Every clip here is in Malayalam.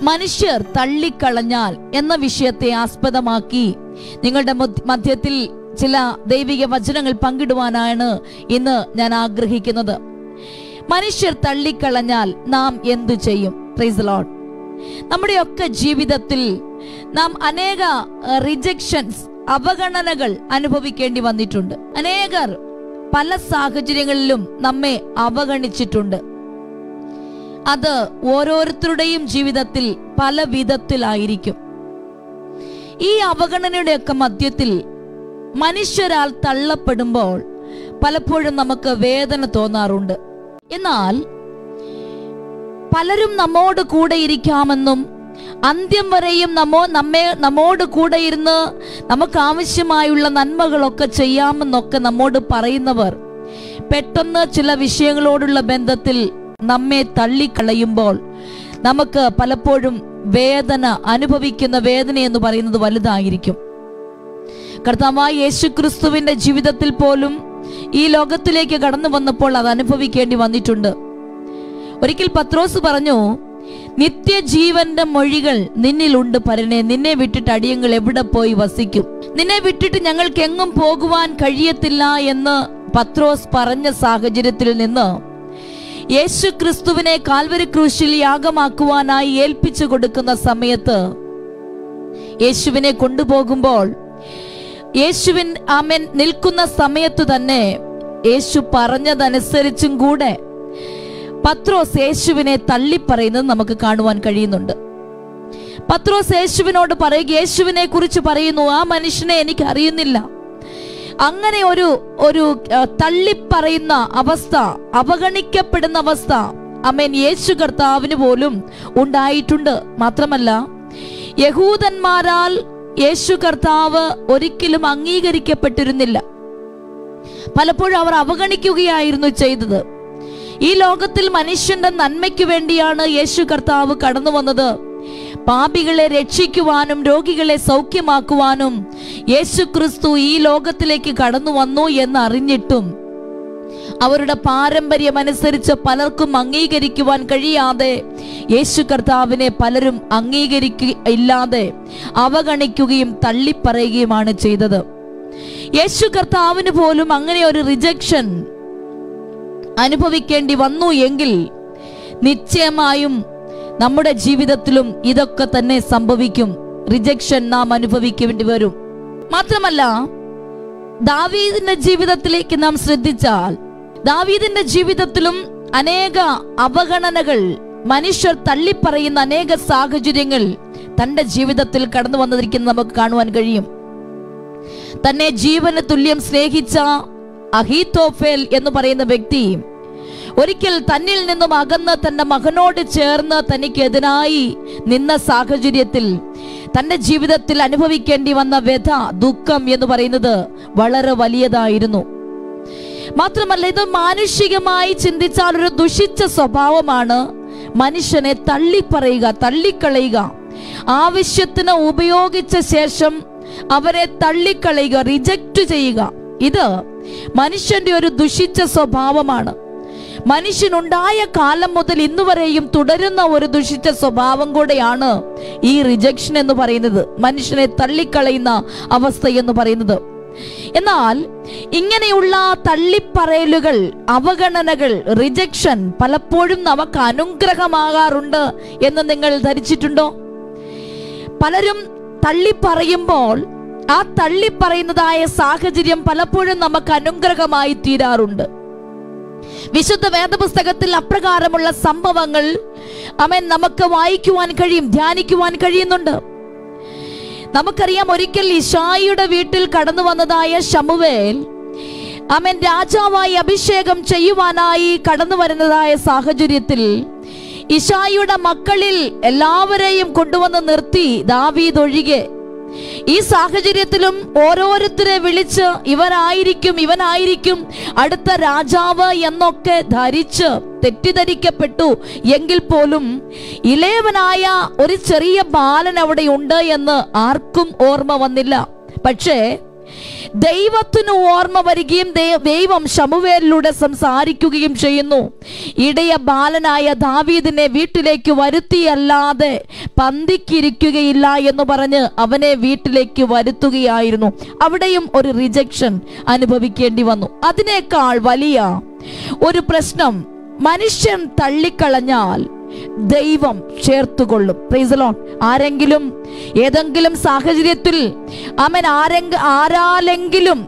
മനുഷ്യർ തള്ളിക്കളഞ്ഞാൽ എന്ന വിഷയത്തെ ആസ്പദമാക്കി നിങ്ങളുടെ മധ്യ- മധ്യത്തിൽ ചില ദൈവിക വചനങ്ങൾ പങ്കിടുവാനാണ് ഇന്ന് ഞാൻ ആഗ്രഹിക്കുന്നത് മനുഷ്യർ തള്ളിക്കളഞ്ഞാൽ നാം എന്തു ചെയ്യും പ്രൈസ് ലോഡ് നമ്മുടെയൊക്കെ ജീവിതത്തിൽ നാം അനേക റിജക്ഷൻസ് അവഗണനകൾ അനുഭവിക്കേണ്ടി വന്നിട്ടുണ്ട് അനേകർ പല സാഹചര്യങ്ങളിലും നമ്മെ അവഗണിച്ചിട്ടുണ്ട് അത് ഓരോരുത്തരുടെയും ജീവിതത്തിൽ പല വിധത്തിലായിരിക്കും ഈ അവഗണനയുടെയൊക്കെ മധ്യത്തിൽ മനുഷ്യരാൽ തള്ളപ്പെടുമ്പോൾ പലപ്പോഴും നമുക്ക് വേദന തോന്നാറുണ്ട് എന്നാൽ പലരും നമ്മോട് കൂടെ ഇരിക്കാമെന്നും അന്ത്യം വരെയും നമ്മോ നമ്മെ നമ്മോട് കൂടെ ഇരുന്ന് നമുക്ക് ആവശ്യമായുള്ള നന്മകളൊക്കെ ചെയ്യാമെന്നൊക്കെ നമ്മോട് പറയുന്നവർ പെട്ടെന്ന് ചില വിഷയങ്ങളോടുള്ള ബന്ധത്തിൽ നമ്മെ തള്ളിക്കളയുമ്പോൾ നമുക്ക് പലപ്പോഴും വേദന അനുഭവിക്കുന്ന വേദന എന്ന് പറയുന്നത് വലുതായിരിക്കും കർത്താവായ യേശു ക്രിസ്തുവിന്റെ ജീവിതത്തിൽ പോലും ഈ ലോകത്തിലേക്ക് കടന്നു വന്നപ്പോൾ അത് അനുഭവിക്കേണ്ടി വന്നിട്ടുണ്ട് ഒരിക്കൽ പത്രോസ് പറഞ്ഞു നിത്യജീവന്റെ മൊഴികൾ നിന്നിലുണ്ട് പരനെ നിന്നെ വിട്ടിട്ട് അടിയങ്ങൾ എവിടെ പോയി വസിക്കും നിന്നെ വിട്ടിട്ട് ഞങ്ങൾക്ക് എങ്ങും പോകുവാൻ കഴിയത്തില്ല എന്ന് പത്രോസ് പറഞ്ഞ സാഹചര്യത്തിൽ നിന്ന് യേശു ക്രിസ്തുവിനെ കാൽവരി ക്രൂശിൽ യാഗമാക്കുവാനായി ഏൽപ്പിച്ചു കൊടുക്കുന്ന സമയത്ത് യേശുവിനെ കൊണ്ടുപോകുമ്പോൾ യേശുവിൻ ആമൻ നിൽക്കുന്ന സമയത്ത് തന്നെ യേശു പറഞ്ഞതനുസരിച്ചും കൂടെ പത്രോസ് യേശുവിനെ തള്ളിപ്പറയുന്നത് നമുക്ക് കാണുവാൻ കഴിയുന്നുണ്ട് പത്രോസ് യേശുവിനോട് പറയുക യേശുവിനെ കുറിച്ച് പറയുന്നു ആ മനുഷ്യനെ എനിക്ക് അറിയുന്നില്ല അങ്ങനെ ഒരു ഒരു ആ, തള്ളിപ്പറയുന്ന അവസ്ഥ അവഗണിക്കപ്പെടുന്ന അവസ്ഥ അമേൻ യേശു കർത്താവിന് പോലും ഉണ്ടായിട്ടുണ്ട് മാത്രമല്ല യഹൂദന്മാരാൽ യേശു കർത്താവ് ഒരിക്കലും അംഗീകരിക്കപ്പെട്ടിരുന്നില്ല പലപ്പോഴും അവർ അവഗണിക്കുകയായിരുന്നു ചെയ്തത് ഈ ലോകത്തിൽ മനുഷ്യന്റെ നന്മയ്ക്ക് വേണ്ടിയാണ് യേശു കർത്താവ് കടന്നു വന്നത് പാപികളെ രക്ഷിക്കുവാനും രോഗികളെ സൗഖ്യമാക്കുവാനും യേശു ക്രിസ്തു ഈ ലോകത്തിലേക്ക് കടന്നു വന്നു എന്ന് അറിഞ്ഞിട്ടും അവരുടെ പാരമ്പര്യം അനുസരിച്ച് പലർക്കും അംഗീകരിക്കുവാൻ കഴിയാതെ യേശു കർത്താവിനെ പലരും അംഗീകരിക്കുക ഇല്ലാതെ അവഗണിക്കുകയും തള്ളിപ്പറയുകയുമാണ് ചെയ്തത് യേശു കർത്താവിന് പോലും അങ്ങനെ ഒരു റിജക്ഷൻ അനുഭവിക്കേണ്ടി വന്നു എങ്കിൽ നിശ്ചയമായും നമ്മുടെ ജീവിതത്തിലും ഇതൊക്കെ തന്നെ സംഭവിക്കും റിജക്ഷൻ നാം അനുഭവിക്കേണ്ടി വരും മാത്രമല്ല ദാവീദിന്റെ ജീവിതത്തിലേക്ക് നാം ശ്രദ്ധിച്ചാൽ ദാവീദിന്റെ ജീവിതത്തിലും അനേക അവഗണനകൾ മനുഷ്യർ തള്ളിപ്പറയുന്ന അനേക സാഹചര്യങ്ങൾ തന്റെ ജീവിതത്തിൽ കടന്നു വന്നിരിക്കുന്നത് നമുക്ക് കാണുവാൻ കഴിയും തന്നെ ജീവന് തുല്യം സ്നേഹിച്ച അഹീത്തോഫേൽ എന്ന് പറയുന്ന വ്യക്തി ഒരിക്കൽ തന്നിൽ നിന്നും അകന്ന് തന്റെ മകനോട് ചേർന്ന് തനിക്കെതിരായി നിന്ന സാഹചര്യത്തിൽ തന്റെ ജീവിതത്തിൽ അനുഭവിക്കേണ്ടി വന്ന വ്യഥ ദുഃഖം എന്ന് പറയുന്നത് വളരെ വലിയതായിരുന്നു മാത്രമല്ല ഇത് മാനുഷികമായി ചിന്തിച്ചാൽ ഒരു ദുഷിച്ച സ്വഭാവമാണ് മനുഷ്യനെ തള്ളിപ്പറയുക തള്ളിക്കളയുക ആവശ്യത്തിന് ഉപയോഗിച്ച ശേഷം അവരെ തള്ളിക്കളയുക റിജക്റ്റ് ചെയ്യുക ഇത് മനുഷ്യന്റെ ഒരു ദുഷിച്ച സ്വഭാവമാണ് മനുഷ്യനുണ്ടായ കാലം മുതൽ ഇന്നു വരെയും തുടരുന്ന ഒരു ദുഷിച്ച സ്വഭാവം കൂടെയാണ് ഈ റിജക്ഷൻ എന്ന് പറയുന്നത് മനുഷ്യനെ തള്ളിക്കളയുന്ന അവസ്ഥ എന്ന് പറയുന്നത് എന്നാൽ ഇങ്ങനെയുള്ള തള്ളിപ്പറയലുകൾ അവഗണനകൾ റിജക്ഷൻ പലപ്പോഴും നമുക്ക് അനുഗ്രഹമാകാറുണ്ട് എന്ന് നിങ്ങൾ ധരിച്ചിട്ടുണ്ടോ പലരും തള്ളിപ്പറയുമ്പോൾ ആ തള്ളിപ്പറയുന്നതായ സാഹചര്യം പലപ്പോഴും നമുക്ക് അനുഗ്രഹമായി തീരാറുണ്ട് വിശുദ്ധ വേദപുസ്തകത്തിൽ അപ്രകാരമുള്ള സംഭവങ്ങൾ അവൻ നമുക്ക് വായിക്കുവാൻ കഴിയും ധ്യാനിക്കുവാൻ കഴിയുന്നുണ്ട് നമുക്കറിയാം ഒരിക്കൽ ഇഷായിയുടെ വീട്ടിൽ കടന്നു വന്നതായ ശമുവേൽ അവൻ രാജാവായി അഭിഷേകം ചെയ്യുവാനായി കടന്നു വരുന്നതായ സാഹചര്യത്തിൽ ഇഷായിയുടെ മക്കളിൽ എല്ലാവരെയും കൊണ്ടുവന്ന് നിർത്തി ദാവീദ് ഒഴികെ ഈ സാഹചര്യത്തിലും ഓരോരുത്തരെ വിളിച്ച് ഇവനായിരിക്കും ഇവനായിരിക്കും അടുത്ത രാജാവ് എന്നൊക്കെ ധരിച്ച് തെറ്റിദ്ധരിക്കപ്പെട്ടു എങ്കിൽ പോലും ഇളയവനായ ഒരു ചെറിയ ബാലൻ അവിടെ ഉണ്ട് എന്ന് ആർക്കും ഓർമ്മ വന്നില്ല പക്ഷേ ദൈവത്തിന് ഓർമ്മ വരികയും ദൈ- ദൈവം ശമുവേലിലൂടെ സംസാരിക്കുകയും ചെയ്യുന്നു ഇടയ ബാലനായ ദാവീദിനെ വീട്ടിലേക്ക് വരുത്തിയല്ലാതെ പന്തിക്കിരിക്കുകയില്ല എന്ന് പറഞ്ഞ് അവനെ വീട്ടിലേക്ക് വരുത്തുകയായിരുന്നു അവിടെയും ഒരു റിജക്ഷൻ അനുഭവിക്കേണ്ടി വന്നു അതിനേക്കാൾ വലിയ ഒരു പ്രശ്നം മനുഷ്യൻ തള്ളിക്കളഞ്ഞാൽ ദൈവം ചേർത്തുകൊള്ളും പ്രൈസലോൺ ആരെങ്കിലും ഏതെങ്കിലും സാഹചര്യത്തിൽ അവൻ ആരെങ്ക ആരാലെങ്കിലും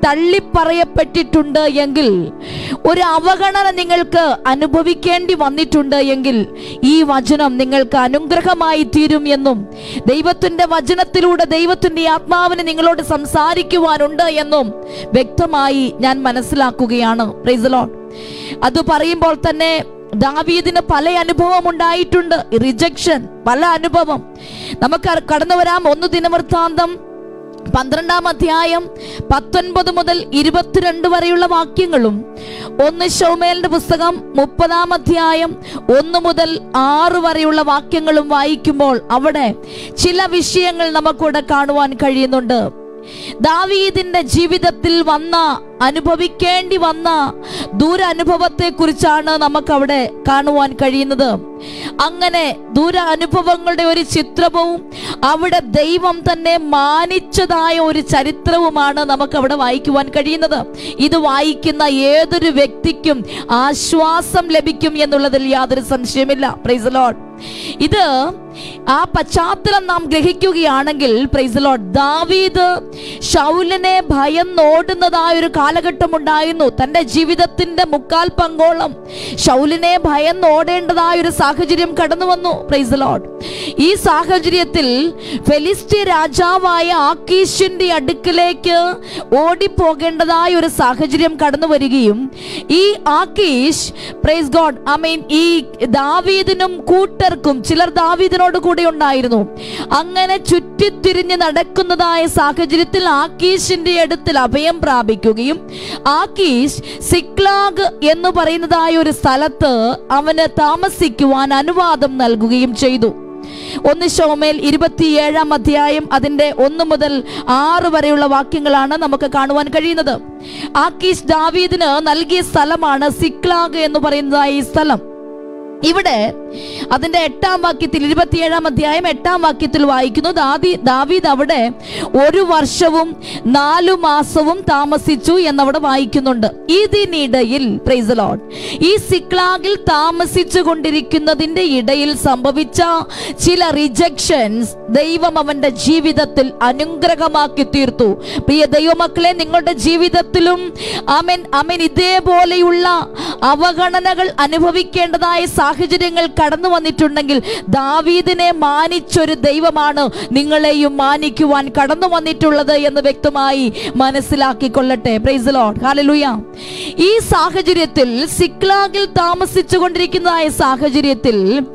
തള്ളിപ്പറയപ്പെട്ടിട്ടുണ്ട് എങ്കിൽ ഒരു അവഗണന നിങ്ങൾക്ക് അനുഭവിക്കേണ്ടി വന്നിട്ടുണ്ട് എങ്കിൽ ഈ വചനം നിങ്ങൾക്ക് അനുഗ്രഹമായി തീരും എന്നും ദൈവത്തിന്റെ വചനത്തിലൂടെ ദൈവത്തിന്റെ ആത്മാവിന് നിങ്ങളോട് സംസാരിക്കുവാനുണ്ട് എന്നും വ്യക്തമായി ഞാൻ മനസ്സിലാക്കുകയാണ് പ്രൈസലോൺ അത് പറയുമ്പോൾ തന്നെ ദാവീദിന് പല അനുഭവം ഉണ്ടായിട്ടുണ്ട് റിജക്ഷൻ പല അനുഭവം നമുക്ക് കടന്നു വരാം ഒന്ന് ദിനവൃത്താന്തം പന്ത്രണ്ടാം അധ്യായം പത്തൊൻപത് മുതൽ ഇരുപത്തിരണ്ട് വരെയുള്ള വാക്യങ്ങളും ഒന്ന് ഷൗമേലിന്റെ പുസ്തകം മുപ്പതാം അധ്യായം ഒന്ന് മുതൽ ആറ് വരെയുള്ള വാക്യങ്ങളും വായിക്കുമ്പോൾ അവിടെ ചില വിഷയങ്ങൾ നമുക്കിവിടെ കാണുവാൻ കഴിയുന്നുണ്ട് ദാവീദിന്റെ ജീവിതത്തിൽ വന്ന അനുഭവിക്കേണ്ടി വന്ന ദൂരാനുഭവത്തെ കുറിച്ചാണ് നമുക്കവിടെ കാണുവാൻ കഴിയുന്നത് അങ്ങനെ ദൂര അനുഭവങ്ങളുടെ ഒരു ചിത്രവും അവിടെ ദൈവം തന്നെ മാനിച്ചതായ ഒരു ചരിത്രവുമാണ് നമുക്ക് അവിടെ വായിക്കുവാൻ കഴിയുന്നത് ഇത് വായിക്കുന്ന ഏതൊരു വ്യക്തിക്കും ആശ്വാസം ലഭിക്കും എന്നുള്ളതിൽ യാതൊരു സംശയമില്ല പ്രൈസ് ലോഡ് ഇത് ആ പശ്ചാത്തലം നാം ഗ്രഹിക്കുകയാണെങ്കിൽ പ്രൈസ് ലോഡ് ദാവീദ് ഷൗലിനെ ഭയന്നോടുന്നതായ ഒരു കാലഘട്ടം ഉണ്ടായിരുന്നു തന്റെ ജീവിതത്തിന്റെ മുക്കാൽ പങ്കോളം ഷൗലിനെ ഭയന്നോടേണ്ടതായ ഒരു സാഹചര്യം കടന്നു വന്നു പ്രൈസ് ലോഡ് ഈ സാഹചര്യത്തിൽ ഫെലിസ്ത്യ രാജാവായ ആക്കീഷിന്റെ അടുക്കിലേക്ക് ഓടിപ്പോകേണ്ടതായ ഒരു സാഹചര്യം കടന്നു വരികയും ഈ ആക്കീഷ് പ്രൈസ് ഗോഡ് ഐ മീൻ ഈ ദാവീദിനും കൂട്ടർക്കും ചിലർ ദാവീദിനോട് കൂടെ ഉണ്ടായിരുന്നു അങ്ങനെ ചുറ്റിത്തിരിഞ്ഞ് നടക്കുന്നതായ സാഹചര്യത്തിൽ ആക്കീഷിന്റെ അടുത്തിൽ അഭയം പ്രാപിക്കുകയും ആക്കീഷ് സിക്ലാഗ് എന്ന് പറയുന്നതായ ഒരു സ്ഥലത്ത് അവന് താമസിക്കുവാൻ അനുവാദം നൽകുകയും ചെയ്തു ഒന്ന് ഷോമേൽ ഇരുപത്തിയേഴാം അധ്യായം അതിന്റെ ഒന്ന് മുതൽ ആറ് വരെയുള്ള വാക്യങ്ങളാണ് നമുക്ക് കാണുവാൻ കഴിയുന്നത് ആക്കീഷ് ദാവീദിന് നൽകിയ സ്ഥലമാണ് സിക്ലാഗ് എന്ന് പറയുന്നതായ ഈ സ്ഥലം ഇവിടെ അതിന്റെ എട്ടാം വാക്യത്തിൽ ഇരുപത്തിയേഴാം അധ്യായം എട്ടാം വാക്യത്തിൽ വായിക്കുന്നു ദാദി ദാവീദ് അവിടെ ഒരു വർഷവും നാലു മാസവും താമസിച്ചു എന്നവിടെ വായിക്കുന്നുണ്ട് ഇതിനിടയിൽ പ്രൈസ് ലോഡ് ഈ സിക്ലാഗിൽ താമസിച്ചു കൊണ്ടിരിക്കുന്നതിന്റെ ഇടയിൽ സംഭവിച്ച ചില റിജക്ഷൻസ് ദൈവം അവന്റെ ജീവിതത്തിൽ അനുഗ്രഹമാക്കി തീർത്തു പ്രിയ ദൈവമക്കളെ നിങ്ങളുടെ ജീവിതത്തിലും അമൻ അമൻ ഇതേപോലെയുള്ള അവഗണനകൾ അനുഭവിക്കേണ്ടതായ സാഹചര്യങ്ങൾ കടന്നു വന്നിട്ടുണ്ടെങ്കിൽ ദാവീദിനെ മാനിച്ചൊരു ദൈവമാണ് നിങ്ങളെയും മാനിക്കുവാൻ കടന്നു വന്നിട്ടുള്ളത് എന്ന് വ്യക്തമായി മനസ്സിലാക്കിക്കൊള്ളട്ടെ പ്രൈസ് ലോഡ് ഹാലലൂയ ഈ സാഹചര്യത്തിൽ സിക്ലാഗിൽ താമസിച്ചു കൊണ്ടിരിക്കുന്നതായ സാഹചര്യത്തിൽ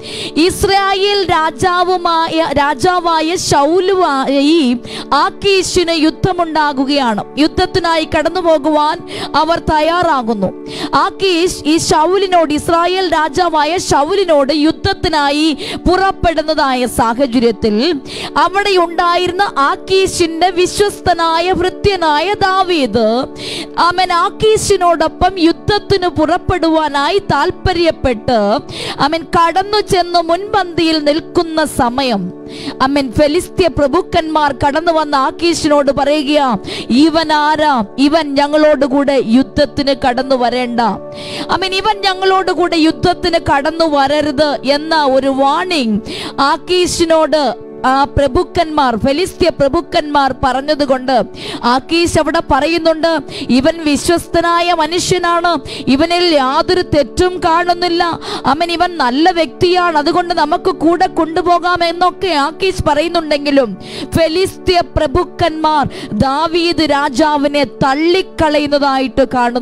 ഇസ്രായേൽ രാജാവുമായ രാജാവായ ശൗലുവായി ആക്കീഷിന് യുദ്ധമുണ്ടാകുകയാണ് യുദ്ധത്തിനായി കടന്നു പോകുവാൻ അവർ തയ്യാറാകുന്നു ആക്കീഷ് ഈ ശൗലിനോട് ഇസ്രായേൽ രാജാവായ ശൗലിനോട് യുദ്ധത്തിനായി പുറപ്പെടുന്നതായ സാഹചര്യത്തിൽ അവിടെ ഉണ്ടായിരുന്ന ആക്കീഷിന്റെ വിശ്വസ്തനായ ഭൃത്യനായ ദാവീദ് അവൻ ആക്കീഷിനോടൊപ്പം യുദ്ധത്തിന് പുറപ്പെടുവാനായി താല്പര്യപ്പെട്ട് അവൻ കടന്നു ചെന്ന് മുൻപന്തിയിൽ നിൽക്കുന്ന സമയം അമ്മൻ ഫെലിസ്ത്യ പ്രഭുക്കന്മാർ കടന്നു വന്ന ആക്കീഷിനോട് പറയുക ഇവൻ ആരാ ഇവൻ ഞങ്ങളോട് കൂടെ യുദ്ധത്തിന് കടന്നു വരേണ്ട അമ്മൻ ഇവൻ ഞങ്ങളോട് കൂടെ യുദ്ധത്തിന് കടന്നു വരരുത് എന്ന ഒരു വാണിംഗ് ആക്കീഷിനോട് ആ പ്രഭുക്കന്മാർ ഫെലിസ്ത്യ പ്രഭുക്കന്മാർ പറഞ്ഞതുകൊണ്ട് ആക്കീഷ് അവിടെ പറയുന്നുണ്ട് ഇവൻ വിശ്വസ്തനായ മനുഷ്യനാണ് ഇവനിൽ യാതൊരു തെറ്റും കാണുന്നില്ല അവൻ ഇവൻ നല്ല വ്യക്തിയാണ് അതുകൊണ്ട് നമുക്ക് കൂടെ കൊണ്ടുപോകാം എന്നൊക്കെ ആക്കീഷ് പറയുന്നുണ്ടെങ്കിലും ഫെലിസ്ത്യ പ്രഭുക്കന്മാർ ദാവീദ് രാജാവിനെ തള്ളിക്കളയുന്നതായിട്ട് കാണുന്നു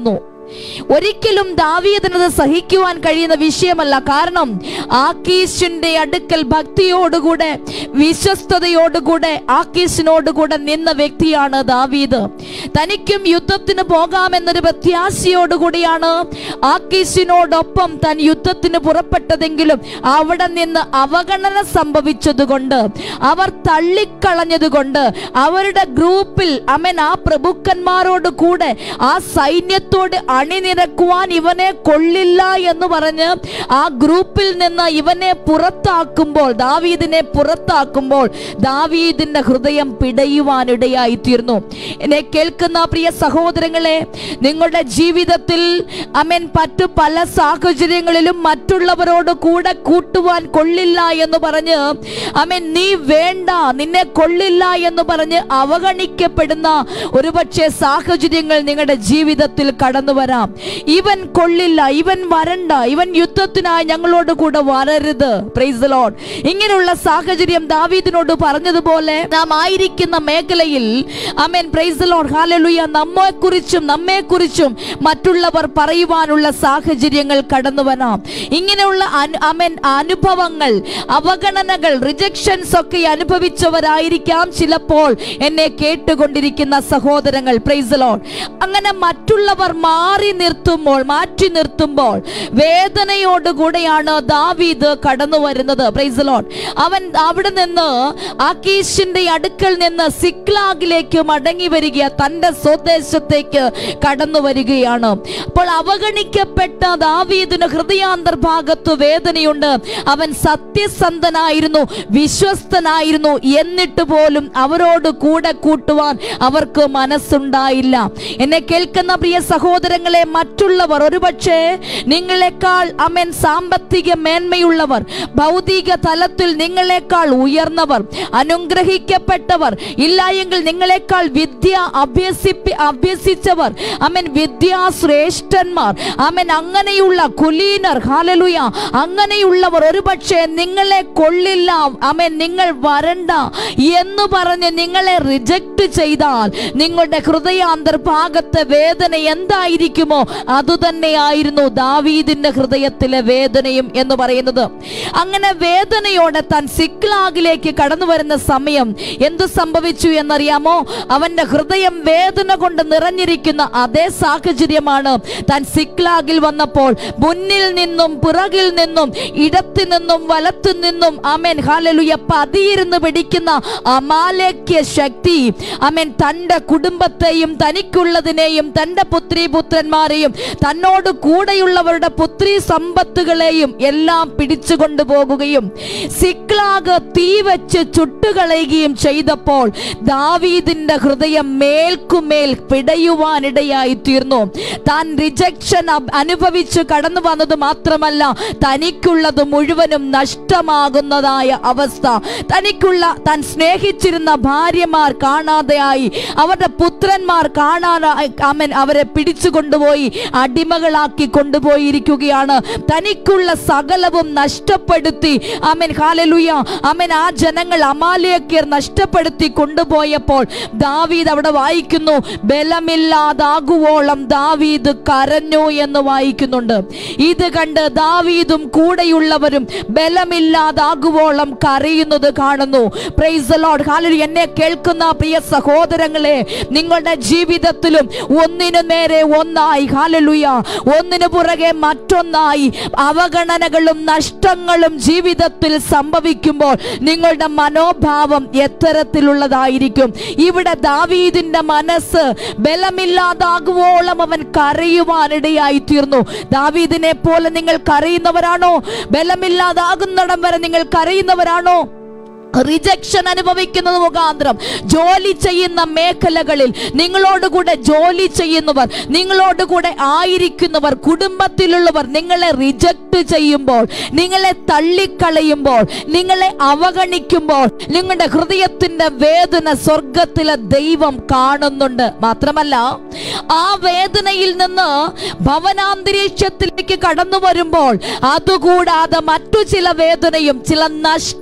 ഒരിക്കലും ദാവീദിനത് സഹിക്കുവാൻ കഴിയുന്ന വിഷയമല്ല കാരണം ആക്കീശിന്റെ അടുക്കൽ ഭക്തിയോടുകൂടെ വിശ്വസ്തയോടുകൂടെ ആക്കീശിനോടുകൂടെ നിന്ന വ്യക്തിയാണ് ദാവീദ് തനിക്കും യുദ്ധത്തിന് പോകാമെന്നൊരു പ്രത്യാശയോടുകൂടിയാണ് ആക്കീശിനോടൊപ്പം താൻ യുദ്ധത്തിന് പുറപ്പെട്ടതെങ്കിലും അവിടെ നിന്ന് അവഗണന സംഭവിച്ചതുകൊണ്ട് അവർ തള്ളിക്കളഞ്ഞതുകൊണ്ട് അവരുടെ ഗ്രൂപ്പിൽ അമൻ ആ പ്രഭുക്കന്മാരോട് കൂടെ ആ സൈന്യത്തോട് അണിനിരക്കുവാൻ ഇവനെ കൊള്ളില്ല എന്ന് പറഞ്ഞ് ആ ഗ്രൂപ്പിൽ നിന്ന് ഇവനെ പുറത്താക്കുമ്പോൾ ദാവീദിനെ പുറത്താക്കുമ്പോൾ ദാവീദിന്റെ ഹൃദയം പിടയുവാനിടയായി തീർന്നു എന്നെ കേൾക്കുന്ന പ്രിയ സഹോദരങ്ങളെ നിങ്ങളുടെ ജീവിതത്തിൽ അമൻ മറ്റു പല സാഹചര്യങ്ങളിലും മറ്റുള്ളവരോട് കൂടെ കൂട്ടുവാൻ കൊള്ളില്ല എന്ന് പറഞ്ഞ് അമൻ നീ വേണ്ട നിന്നെ കൊള്ളില്ല എന്ന് പറഞ്ഞ് അവഗണിക്കപ്പെടുന്ന ഒരുപക്ഷെ സാഹചര്യങ്ങൾ നിങ്ങളുടെ ജീവിതത്തിൽ കടന്നു വരാം ഇവൻ കൊള്ളില്ല ഇവൻ വരണ്ട ഇവൻ യുദ്ധത്തിനായി ഞങ്ങളോട് കൂടെ വരരുത് പ്രൈസ് ലോഡ് ഇങ്ങനെയുള്ള സാഹചര്യം ദാവീദിനോട് പറഞ്ഞതുപോലെ നാം ആയിരിക്കുന്ന മേഖലയിൽ അമേൻ പ്രൈസ് ലോഡ് ഹാലലുയ നമ്മെ കുറിച്ചും നമ്മെ കുറിച്ചും മറ്റുള്ളവർ പറയുവാനുള്ള സാഹചര്യങ്ങൾ കടന്നു വരാം ഇങ്ങനെയുള്ള അനു- അമേൻ അനുഭവങ്ങൾ അവഗണനകൾ റിജക്ഷൻസ് ഒക്കെ അനുഭവിച്ചവരായിരിക്കാം ചിലപ്പോൾ എന്നെ കേട്ടുകൊണ്ടിരിക്കുന്ന സഹോദരങ്ങൾ പ്രൈസ് ലോഡ് അങ്ങനെ മറ്റുള്ളവർ മാറി നിർത്തുമ്പോൾ മാറ്റി നിർത്തുമ്പോൾ വേദനയോടുകൂടെയാണ് ദാവീദ് കടന്നു വരുന്നത് പ്രൈസ് ലോഡ് അവൻ അവിടെ നിന്ന് ആക്കീഷിന്റെ അടുക്കൽ നിന്ന് സിക്ലാഗിലേക്ക് മടങ്ങി വരിക തന്റെ സ്വദേശത്തേക്ക് കടന്നു വരികയാണ് അപ്പോൾ അവഗണിക്കപ്പെട്ട ദാവീദിന് ഹൃദയാന്തർഭാഗത്ത് വേദനയുണ്ട് അവൻ സത്യസന്ധനായിരുന്നു വിശ്വസ്തനായിരുന്നു എന്നിട്ട് പോലും അവരോട് കൂടെ കൂട്ടുവാൻ അവർക്ക് മനസ്സുണ്ടായില്ല എന്നെ കേൾക്കുന്ന പ്രിയ സഹോദരങ്ങളെ മറ്റുള്ളവർ ഒരുപക്ഷെ നിങ്ങളെക്കാൾ അമൻ സാമ്പത്തിക മേന്മയുള്ളവർ ഭൗതിക തലത്തിൽ നിങ്ങളെക്കാൾ ഉയർന്നവർ അനുഗ്രഹിക്കപ്പെട്ടവർ ഇല്ല എങ്കിൽ നിങ്ങളെക്കാൾ വിദ്യ അഭ്യസിപ്പി അഭ്യസിച്ചവർ അമൻ വിദ്യാശ്രേഷ്ഠന്മാർ അമൻ അങ്ങനെയുള്ള കുലീനർ ഹാലലുയ അങ്ങനെയുള്ളവർ ഒരുപക്ഷെ നിങ്ങളെ കൊള്ളില്ല അമൻ നിങ്ങൾ വരണ്ട എന്ന് പറഞ്ഞ് നിങ്ങളെ റിജക്റ്റ് ചെയ്താൽ നിങ്ങളുടെ ഹൃദയാന്തർഭാഗത്തെ വേദന എന്തായിരിക്കുമോ അതുതന്നെയായിരുന്നു ദാവീദിന്റെ ഹൃദയത്തിലെ വേദനയും എന്ന് പറയുന്നത് അങ്ങനെ വേദനയോടെ താൻ സിക്ലാഗിലേക്ക് കടന്നു വരുന്ന സമയം എന്തു സംഭവിച്ചു എന്നറിയാമോ അവന്റെ ഹൃദയം വേദന കൊണ്ട് നിറഞ്ഞിരിക്കുന്ന അതേ സാഹചര്യമാണ് താൻ സിക്ലാഗിൽ വന്നപ്പോൾ മുന്നിൽ നിന്നും പിറകിൽ നിന്നും ഇടത്തു നിന്നും വലത്തു നിന്നും അമേൻ ഹാലലുയ പതിയിരുന്ന് പിടിക്കുന്ന അമാലേക്യ ശക്തി അമേൻ തന്റെ കുടുംബത്തെയും തനിക്കുള്ളതിനെയും തന്റെ പുത്രി പുത്രന്മാരെയും തന്നോട് കൂടെയുള്ളവരുടെ പുത്രി സമ്പത്തുകളെയും എല്ലാം പിടിച്ചു കൊണ്ടുപോകുകയും സിക്ലാഗ് തീ വെച്ച് ചുട്ടുകളയുകയും ചെയ്തപ്പോൾ ദാവീദിന്റെ ഹൃദയം മേൽക്കുമേൽ പിടയുവാനിടയായി തീർന്നു താൻ റിജക്ഷൻ അനുഭവിച്ച് കടന്നു വന്നത് മാത്രമല്ല തനിക്കുള്ളത് മുഴുവനും നഷ്ടമാകുന്നതായ അവസ്ഥ തനിക്കുള്ള താൻ സ്നേഹിച്ചിരുന്ന ഭാര്യമാർ കാണാതെയായി അവരുടെ പുത്രന്മാർ കാണാനായി അവൻ അവരെ പിടിച്ചു കൊണ്ടുപോയി അടിമകളാക്കി കൊണ്ടുപോയിരിക്കുകയാണ് തനിക്കുള്ള സകലവും നഷ്ടപ്പെടുത്തി അമൻ ഹാലലുയ അമൻ ആ ജനങ്ങൾ അമാലേക്കർ നഷ്ടപ്പെടുത്തി കൊണ്ടുപോയപ്പോൾ ദാവീദ് അവിടെ വായിക്കുന്നു ബലമില്ലാതാകുവോളം ദാവീദ് കരഞ്ഞു എന്ന് വായിക്കുന്നുണ്ട് ഇത് കണ്ട് ദാവീദും കൂടെയുള്ളവരും ബലമില്ലാതാകുവോളം കരയുന്നത് കാണുന്നു പ്രൈസ് ലോർഡ് ഹാലലുയ എന്നെ കേൾക്കുന്ന പ്രിയ സഹോദരങ്ങളെ നിങ്ങളുടെ ജീവിതത്തിലും ഒന്നിനു നേരെ ഒന്നായി ഹാലലുയ ഒന്നിനു പുറകെ മറ്റൊന്നായി അവഗണനകളും നഷ്ടങ്ങളും ജീവിതത്തിൽ സംഭവിക്കുമ്പോൾ നിങ്ങളുടെ മനോഭാവം എത്തരത്തിലുള്ളതായിരിക്കും ഇവിടെ ദാവീദിന്റെ മനസ്സ് ബലമില്ലാതാകുവോളം അവൻ കരയുവാനിടയായി തീർന്നു ദാവീദിനെ പോലെ നിങ്ങൾ കരയുന്നവരാണോ ബലമില്ലാതാകുന്നിടം വരെ നിങ്ങൾ കരയുന്നവരാണോ റിജക്ഷൻ അനുഭവിക്കുന്നത് മുഖാന്തരം ജോലി ചെയ്യുന്ന മേഖലകളിൽ നിങ്ങളോടുകൂടെ ജോലി ചെയ്യുന്നവർ നിങ്ങളോടുകൂടെ ആയിരിക്കുന്നവർ കുടുംബത്തിലുള്ളവർ നിങ്ങളെ റിജക്റ്റ് ചെയ്യുമ്പോൾ നിങ്ങളെ തള്ളിക്കളയുമ്പോൾ നിങ്ങളെ അവഗണിക്കുമ്പോൾ നിങ്ങളുടെ ഹൃദയത്തിന്റെ വേദന സ്വർഗത്തിലെ ദൈവം കാണുന്നുണ്ട് മാത്രമല്ല ആ വേദനയിൽ നിന്ന് ഭവനാന്തരീക്ഷത്തിലേക്ക് കടന്നു വരുമ്പോൾ അതുകൂടാതെ മറ്റു ചില വേദനയും ചില നഷ്ടപ്പെട്ട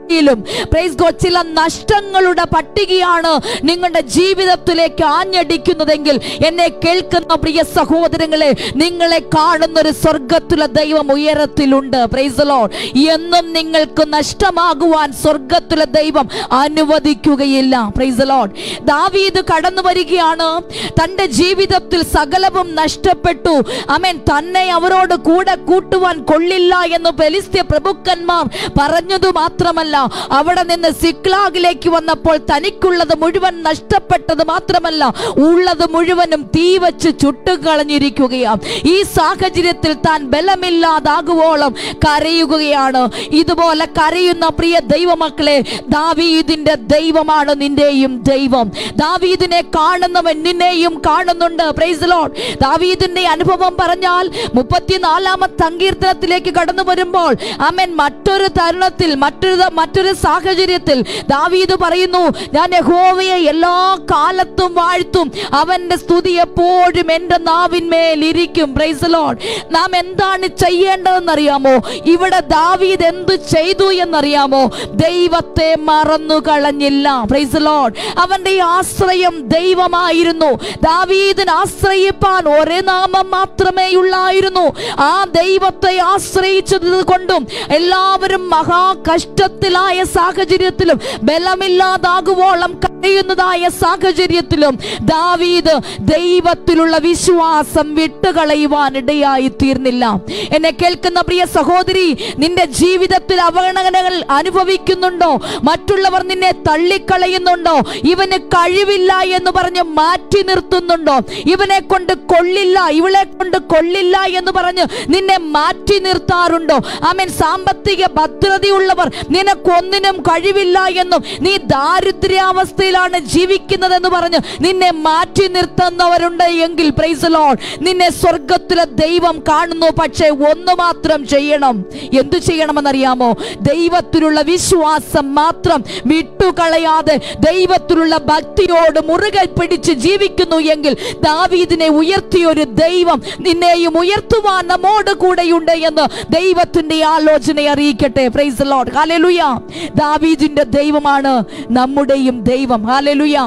യിലും പ്രൈസ് ഗോഡ് ചില നഷ്ടങ്ങളുടെ പട്ടികയാണ് നിങ്ങളുടെ ജീവിതത്തിലേക്ക് ആഞ്ഞടിക്കുന്നതെങ്കിൽ എന്നെ കേൾക്കുന്ന പ്രിയ സഹോദരങ്ങളെ നിങ്ങളെ കാണുന്ന ഒരു സ്വർഗത്തിലെ ദൈവം ഉയരത്തിലുണ്ട് പ്രൈസ് ലോഡ് എന്നും നിങ്ങൾക്ക് നഷ്ടമാകുവാൻ സ്വർഗത്തിലെ ദൈവം അനുവദിക്കുകയില്ല പ്രൈസ് ലോഡ് ദാവീദ് കടന്നു വരികയാണ് തന്റെ ജീവിതത്തിൽ സകലവും നഷ്ടപ്പെട്ടു അമേൻ തന്നെ അവരോട് കൂടെ കൂട്ടുവാൻ കൊള്ളില്ല എന്ന് ബലിസ്ത്യ പ്രഭുക്കന്മാർ പറഞ്ഞതു മാത്രമല്ല അവിടെ നിന്ന് സിക്ലാഗിലേക്ക് വന്നപ്പോൾ തനിക്കുള്ളത് മുഴുവൻ നഷ്ടപ്പെട്ടത് മാത്രമല്ല ഉള്ളത് മുഴുവനും തീ വച്ച് ചുട്ടുകളഞ്ഞിരിക്കുകയാണ് ഈ സാഹചര്യത്തിൽ താൻ ബലമില്ലാതാകുവോളം കരയുകയാണ് ഇതുപോലെ കരയുന്ന പ്രിയ ദൈവമക്കളെ ദാവീദിന്റെ ദൈവമാണ് നിന്റെയും ദൈവം ദാവീദിനെ കാണുന്നവൻ നിന്നെയും കാണുന്നുണ്ട് പ്രൈസ് ലോഡ് ദാവീദിന്റെ അനുഭവം പറഞ്ഞാൽ മുപ്പത്തിനാലാമത്തെ സങ്കീർത്തനത്തിലേക്ക് കടന്നു വരുമ്പോൾ അമൻ മറ്റൊരു തരുണത്തിൽ മറ്റൊരു മറ്റൊരു സാഹചര്യത്തിൽ ദാവീദ് പറയുന്നു ഞാൻ യഹോവയെ എല്ലാ കാലത്തും വാഴ്ത്തും അവന്റെ സ്തുതി എപ്പോഴും എൻ്റെ നാവിന്മേൽ ഇരിക്കും പ്രൈസ് ലോഡ് നാം എന്താണ് ചെയ്യേണ്ടതെന്നറിയാമോ ഇവിടെ ദാവീദ് എന്ത് ചെയ്തു എന്നറിയാമോ ദൈവത്തെ മറന്നു കളഞ്ഞില്ല പ്രൈസ് ലോഡ് അവന്റെ ആശ്രയം ദൈവമായിരുന്നു ദാവീദിന് ആശ്രയിപ്പാൻ ഒരേ നാമം മാത്രമേ ഉള്ളായിരുന്നു ആ ദൈവത്തെ ആശ്രയിച്ചത് കൊണ്ടും എല്ലാവരും മഹാ കഷ്ടത്തിലായ സാഹചര്യത്തിലും ബലമില്ലാതാകുവോളം കരയുന്നതായ സാഹചര്യത്തിലും ദാവീദ് ദൈവത്തിലുള്ള വിശ്വാസം വിട്ടുകളയുവാൻ ഇടയായി തീർന്നില്ല എന്നെ കേൾക്കുന്ന പ്രിയ സഹോദരി നിന്റെ ജീവിതത്തിൽ അവഗണനകൾ അനുഭവിക്കുന്നുണ്ടോ മറ്റുള്ളവർ നിന്നെ തള്ളിക്കളയുന്നുണ്ടോ ഇവന് കഴിവില്ല എന്ന് പറഞ്ഞ് മാറ്റി നിർത്തുന്നുണ്ടോ ഇവനെ കൊണ്ട് കൊള്ളില്ല ഇവളെ കൊണ്ട് കൊള്ളില്ല എന്ന് പറഞ്ഞ് നിന്നെ മാറ്റി നിർത്താറുണ്ടോ ആമേൻ സാമ്പത്തിക ഭദ്രതയുള്ളവർ നിനക്കൊന്നിനും കഴിവില്ല എന്നും നീ ദാരിദ്ര്യാവസ്ഥയിലാണ് ജീവിക്കുന്നതെന്ന് പറഞ്ഞ് നിന്നെ മാറ്റി നിർത്തുന്നവരുണ്ട് എങ്കിൽ പ്രൈസ് ലോഡ് നിന്നെ സ്വർഗത്തിലെ ദൈവം കാണുന്നു പക്ഷേ ഒന്ന് മാത്രം ചെയ്യണം എന്തു ചെയ്യണമെന്നറിയാമോ ദൈവത്തിലുള്ള വിശ്വാസം മാത്രം വിട്ടുകളയാതെ ദൈവത്തിലുള്ള ഭക്തിയോട് മുറുകെ പിടിച്ച് ജീവിക്കുന്നു എങ്കിൽ ദാവീദിനെ ഉയർത്തിയൊരു ദൈവം നിന്നെയും ഉയർത്തുവാൻ നമ്മോട് കൂടെയുണ്ട് എന്ന് ദൈവത്തിന്റെ ആലോചന അറിയിക്കട്ടെ പ്രൈസ് ലോഡ് ഹാലലുയ ദാവീദിന്റെ ദൈവമാണ് നമ്മുടെയും ദൈവം ഹാലലുയ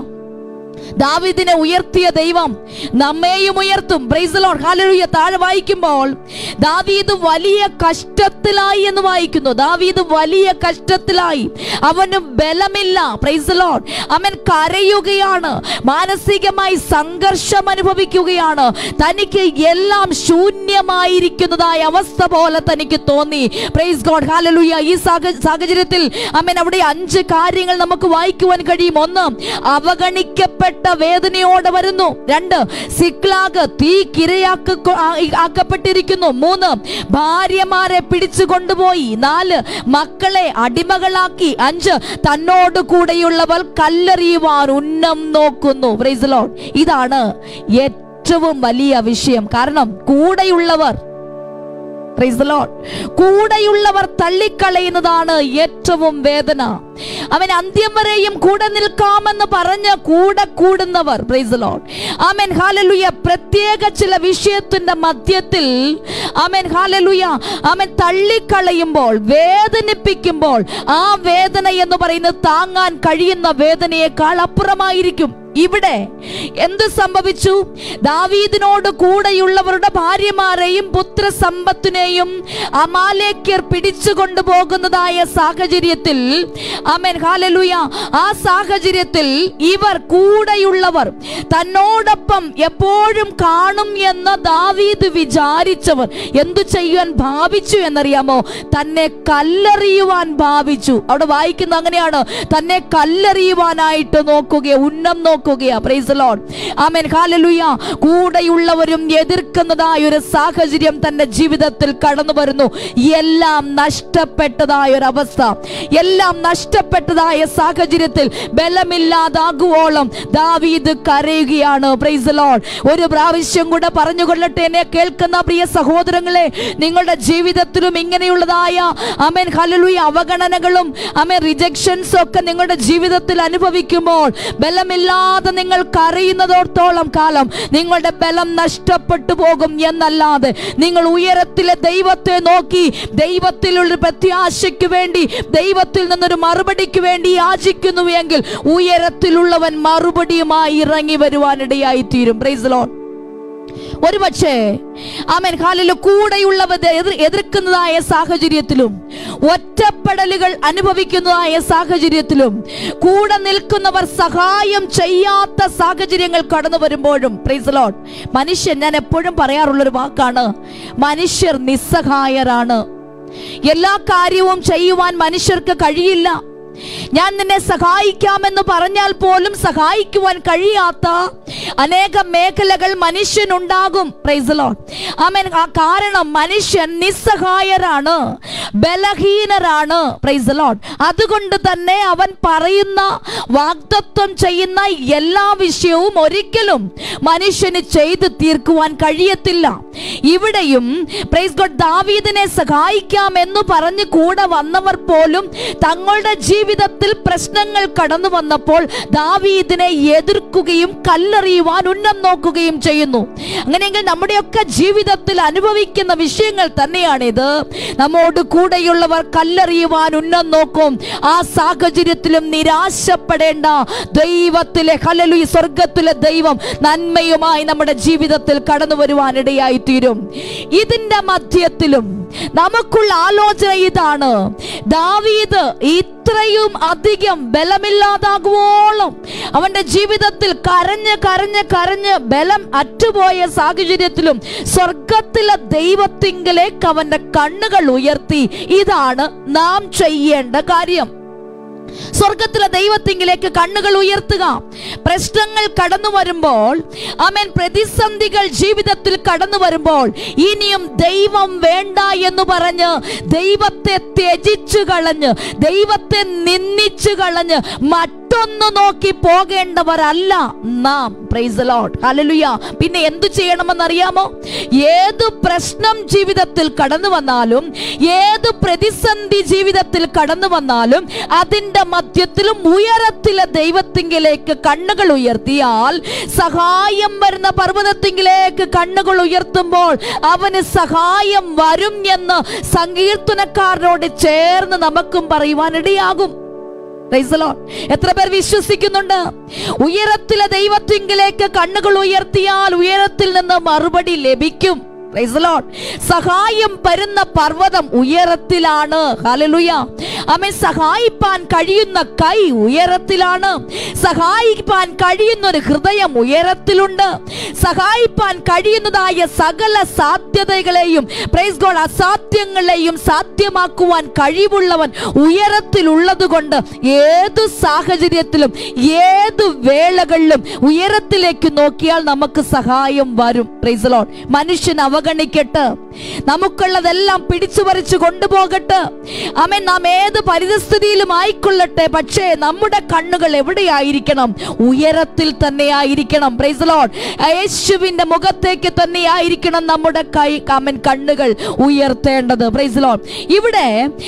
ദാവീദിനെ ഉയർത്തിയ ദൈവം നമ്മെയും ഉയർത്തും പ്രൈസ് ലോർഡ് ഹല്ലേലൂയ താഴെ വായിക്കുമ്പോൾ ദാവീദ് വലിയ കഷ്ടത്തിലായി എന്ന് വായിക്കുന്നു ദാവീദ് വലിയ കഷ്ടത്തിലായി അവന് ബലമില്ല പ്രൈസ് ലോർഡ് അവൻ കരയുകയാണ് മാനസികമായി സംഘർഷം അനുഭവിക്കുകയാണ് തനിക്ക് എല്ലാം ശൂന്യമായിരിക്കുന്നതായ അവസ്ഥ പോലെ തനിക്ക് തോന്നി പ്രൈസ് ഗോഡ് ഹാലലുയ ഈ സാഹ- സാഹചര്യത്തിൽ അമ്മൻ അവിടെ അഞ്ച് കാര്യങ്ങൾ നമുക്ക് വായിക്കുവാൻ കഴിയും ഒന്ന് അവഗണിക്കപ്പെട്ട വേദനയോടെ വരുന്നു രണ്ട് സിക്ലാഗ് തീ കിരയാക്ക ആക്കപ്പെട്ടിരിക്കുന്നു മൂന്ന് ഭാര്യമാരെ പിടിച്ചു കൊണ്ടുപോയി നാല് മക്കളെ അടിമകളാക്കി അഞ്ച് തന്നോട് കൂടെയുള്ളവർ കല്ലെറിയുവാൻ ഉന്നം നോക്കുന്നു Praise the Lord. ഇതാണ് ഏറ്റവും വലിയ വിഷയം കാരണം കൂടെയുള്ളവർ Praise the Lord. കൂടെയുള്ളവർ തള്ളിക്കളയുന്നതാണ് ഏറ്റവും വേദന അവൻ അന്ത്യം വരെയും കൂടെ നിൽക്കാമെന്ന് പറഞ്ഞ് കൂടെ കൂടുന്നവർ പ്രൈസ് ലോഡ് ആമേൻ ഹാലലുയ പ്രത്യേക ചില വിഷയത്തിന്റെ മധ്യത്തിൽ ആമേൻ ഹാലലുയ ആമേൻ തള്ളിക്കളയുമ്പോൾ വേദനിപ്പിക്കുമ്പോൾ ആ വേദന എന്ന് പറയുന്നത് താങ്ങാൻ കഴിയുന്ന വേദനയേക്കാൾ അപ്പുറമായിരിക്കും ഇവിടെ എന്ത് സംഭവിച്ചു ദാവീദിനോട് കൂടെയുള്ളവരുടെ ഭാര്യമാരെയും പുത്രസമ്പത്തിനെയും അമാലേക്യർ പിടിച്ചു കൊണ്ടുപോകുന്നതായ സാഹചര്യത്തിൽ അമേൻ ഹാലലുയ ആ സാഹചര്യത്തിൽ ഇവർ കൂടെയുള്ളവർ തന്നോടൊപ്പം എപ്പോഴും കാണും എന്ന് ദാവീദ് വിചാരിച്ചവർ എന്തു ചെയ്യാൻ ഭാവിച്ചു എന്നറിയാമോ തന്നെ കല്ലെറിയുവാൻ ഭാവിച്ചു അവിടെ വായിക്കുന്ന അങ്ങനെയാണ് തന്നെ കല്ലെറിയുവാനായിട്ട് നോക്കുക ഉന്നം നോക്കുകയാ പ്രൈസ് ലോഡ് ആമേൻ ഹാലലുയ കൂടെയുള്ളവരും എതിർക്കുന്നതായ ഒരു സാഹചര്യം തന്റെ ജീവിതത്തിൽ കടന്നു വരുന്നു എല്ലാം നഷ്ടപ്പെട്ടതായ ഒരു അവസ്ഥ എല്ലാം നഷ്ടപ്പെട്ട നഷ്ടപ്പെട്ടതായ സാഹചര്യത്തിൽ ബലമില്ലാതാകുവോളം ദാവീദ് കരയുകയാണ് പ്രൈസ് ലോഡ് ഒരു പ്രാവശ്യം കൂടെ പറഞ്ഞുകൊള്ളട്ടെ എന്നെ കേൾക്കുന്ന പ്രിയ സഹോദരങ്ങളെ നിങ്ങളുടെ ജീവിതത്തിലും ഇങ്ങനെയുള്ളതായ അമേൻ ഹലലുയ അവഗണനകളും അമേൻ റിജക്ഷൻസും ഒക്കെ നിങ്ങളുടെ ജീവിതത്തിൽ അനുഭവിക്കുമ്പോൾ ബലമില്ലാതെ നിങ്ങൾ കരയുന്നതോടത്തോളം കാലം നിങ്ങളുടെ ബലം നഷ്ടപ്പെട്ടു പോകും എന്നല്ലാതെ നിങ്ങൾ ഉയരത്തിലെ ദൈവത്തെ നോക്കി ദൈവത്തിലുള്ള പ്രത്യാശയ്ക്ക് വേണ്ടി ദൈവത്തിൽ നിന്നൊരു മറുപടിക്ക് വേണ്ടി യാചിക്കുന്നു എങ്കിൽ ഉയരത്തിലുള്ളവൻ മറുപടിയുമായി ഇറങ്ങി വരുവാനിടയായി തീരും പ്രൈസ് ലോൺ ഒരുപക്ഷേ ആമേൻ ഹാലിൽ കൂടെയുള്ളവർ എതിർ എതിർക്കുന്നതായ സാഹചര്യത്തിലും ഒറ്റപ്പെടലുകൾ അനുഭവിക്കുന്നതായ സാഹചര്യത്തിലും കൂടെ നിൽക്കുന്നവർ സഹായം ചെയ്യാത്ത സാഹചര്യങ്ങൾ കടന്നു വരുമ്പോഴും പ്രൈസ് ലോഡ് മനുഷ്യൻ ഞാൻ എപ്പോഴും പറയാറുള്ളൊരു വാക്കാണ് മനുഷ്യർ നിസ്സഹായരാണ് എല്ലാ കാര്യവും ചെയ്യുവാൻ മനുഷ്യർക്ക് കഴിയില്ല ഞാൻ നിന്നെ സഹായിക്കാമെന്ന് പറഞ്ഞാൽ പോലും സഹായിക്കുവാൻ കഴിയാത്ത അനേകം മേഖലകൾ മനുഷ്യനുണ്ടാകും പ്രൈസലോൺ ആമേൻ ആ കാരണം മനുഷ്യൻ നിസ്സഹായരാണ് ബലഹീനരാണ് പ്രൈസലോൺ അതുകൊണ്ട് തന്നെ അവൻ പറയുന്ന വാഗ്ദത്വം ചെയ്യുന്ന എല്ലാ വിഷയവും ഒരിക്കലും മനുഷ്യന് ചെയ്തു തീർക്കുവാൻ കഴിയത്തില്ല ഇവിടെയും പ്രൈസ് ഗോഡ് ദാവീദിനെ സഹായിക്കാം എന്ന് പറഞ്ഞ് കൂടെ വന്നവർ പോലും തങ്ങളുടെ ജീവിതത്തിൽ പ്രശ്നങ്ങൾ കടന്നു വന്നപ്പോൾ ദാവീദിനെ എതിർക്കുകയും കല്ലെറിയുവാൻ ഉന്നം നോക്കുകയും ചെയ്യുന്നു അങ്ങനെയെങ്കിൽ നമ്മുടെയൊക്കെ ജീവിതത്തിൽ അനുഭവിക്കുന്ന വിഷയങ്ങൾ തന്നെയാണിത് നമ്മോട് കൂടെയുള്ളവർ കല്ലെറിയുവാൻ ഉന്നം നോക്കും ആ സാഹചര്യത്തിലും നിരാശപ്പെടേണ്ട ദൈവത്തിലെ ഹലലു ഈ സ്വർഗത്തിലെ ദൈവം നന്മയുമായി നമ്മുടെ ജീവിതത്തിൽ കടന്നു വരുവാനിടയായി തീരും ഇതിന്റെ മധ്യത്തിലും നമുക്കുള്ള ആലോചന ഇതാണ് ദാവീദ് ഇത്രയും അധികം ബലമില്ലാതാകുവോളം അവന്റെ ജീവിതത്തിൽ കരഞ്ഞ് കരഞ്ഞ് കരഞ്ഞ് ബലം അറ്റുപോയ സാഹചര്യത്തിലും സ്വർഗത്തിലെ ദൈവത്തിങ്കിലേക്ക് അവന്റെ കണ്ണുകൾ ഉയർത്തി ഇതാണ് നാം ചെയ്യേണ്ട കാര്യം സ്വർഗത്തിലെ ദൈവത്തിങ്കിലേക്ക് കണ്ണുകൾ ഉയർത്തുക പ്രശ്നങ്ങൾ കടന്നു വരുമ്പോൾ അമേൻ പ്രതിസന്ധികൾ ജീവിതത്തിൽ കടന്നു വരുമ്പോൾ ഇനിയും ദൈവം വേണ്ട എന്ന് പറഞ്ഞ് ദൈവത്തെ ത്യജിച്ചു കളഞ്ഞ് ദൈവത്തെ നിന്ദിച്ചു കളഞ്ഞ് മറ്റൊന്ന് നോക്കി പോകേണ്ടവരല്ല നാം പ്രൈസ് ലോഡ് ഹല്ലേലൂയ പിന്നെ എന്തു ചെയ്യണമെന്ന് അറിയാമോ ഏത് പ്രശ്നം ജീവിതത്തിൽ കടന്നു വന്നാലും ഏത് പ്രതിസന്ധി ജീവിതത്തിൽ കടന്നു വന്നാലും അതിന്റെ മധ്യത്തിലും ഉയരത്തിലെ ദൈവത്തിങ്കിലേക്ക് കണ്ണുകൾ ഉയർത്തിയാൽ സഹായം വരുന്ന പർവ്വതത്തിങ്കിലേക്ക് കണ്ണുകൾ ഉയർത്തുമ്പോൾ അവന് സഹായം വരും എന്ന് സങ്കീർത്തനക്കാരനോട് ചേർന്ന് നമുക്കും പറയുവാനിടയാകും Praise the Lord. എത്ര പേർ വിശ്വസിക്കുന്നുണ്ട് ഉയരത്തിലെ ദൈവത്തിങ്കിലേക്ക് കണ്ണുകൾ ഉയർത്തിയാൽ ഉയരത്തിൽ നിന്ന് മറുപടി ലഭിക്കും Praise the Lord. സഹായം വരുന്ന പർവ്വതം ഉയരത്തിലാണ് ഹല്ലേലൂയ അമ്മ സഹായിപ്പാൻ കഴിയുന്ന കൈ ഉയരത്തിലാണ് സഹായിപ്പാൻ കഴിയുന്ന ഒരു ഹൃദയം ഉയരത്തിലുണ്ട് സഹായിപ്പാൻ കഴിയുന്നതായ സകല സാധ്യതകളെയും പ്രൈസ് ഗോഡ് അസാധ്യങ്ങളെയും സാധ്യമാക്കുവാൻ കഴിവുള്ളവൻ ഉയരത്തിലുള്ളത് കൊണ്ട് ഏത് സാഹചര്യത്തിലും ഏത് വേളകളിലും ഉയരത്തിലേക്ക് നോക്കിയാൽ നമുക്ക് സഹായം വരും പ്രൈസ് ലോഡ് മനുഷ്യൻ അവഗണിക്കട്ടെ നമുക്കുള്ളതെല്ലാം പിടിച്ചു പറിച്ചു കൊണ്ടുപോകട്ടെ അമൻ നാം ഏത് പരിതസ്ഥിതിയിലും ആയിക്കൊള്ളട്ടെ പക്ഷേ നമ്മുടെ കണ്ണുകൾ എവിടെയായിരിക്കണം ഉയരത്തിൽ തന്നെ ആയിരിക്കണം പ്രൈസ് ലോഡ് യേശുവിന്റെ മുഖത്തേക്ക് തന്നെ ആയിരിക്കണം നമ്മുടെ കൈ അമൻ കണ്ണുകൾ ഉയർത്തേണ്ടത് പ്രൈസ് ലോഡ് ഇവിടെ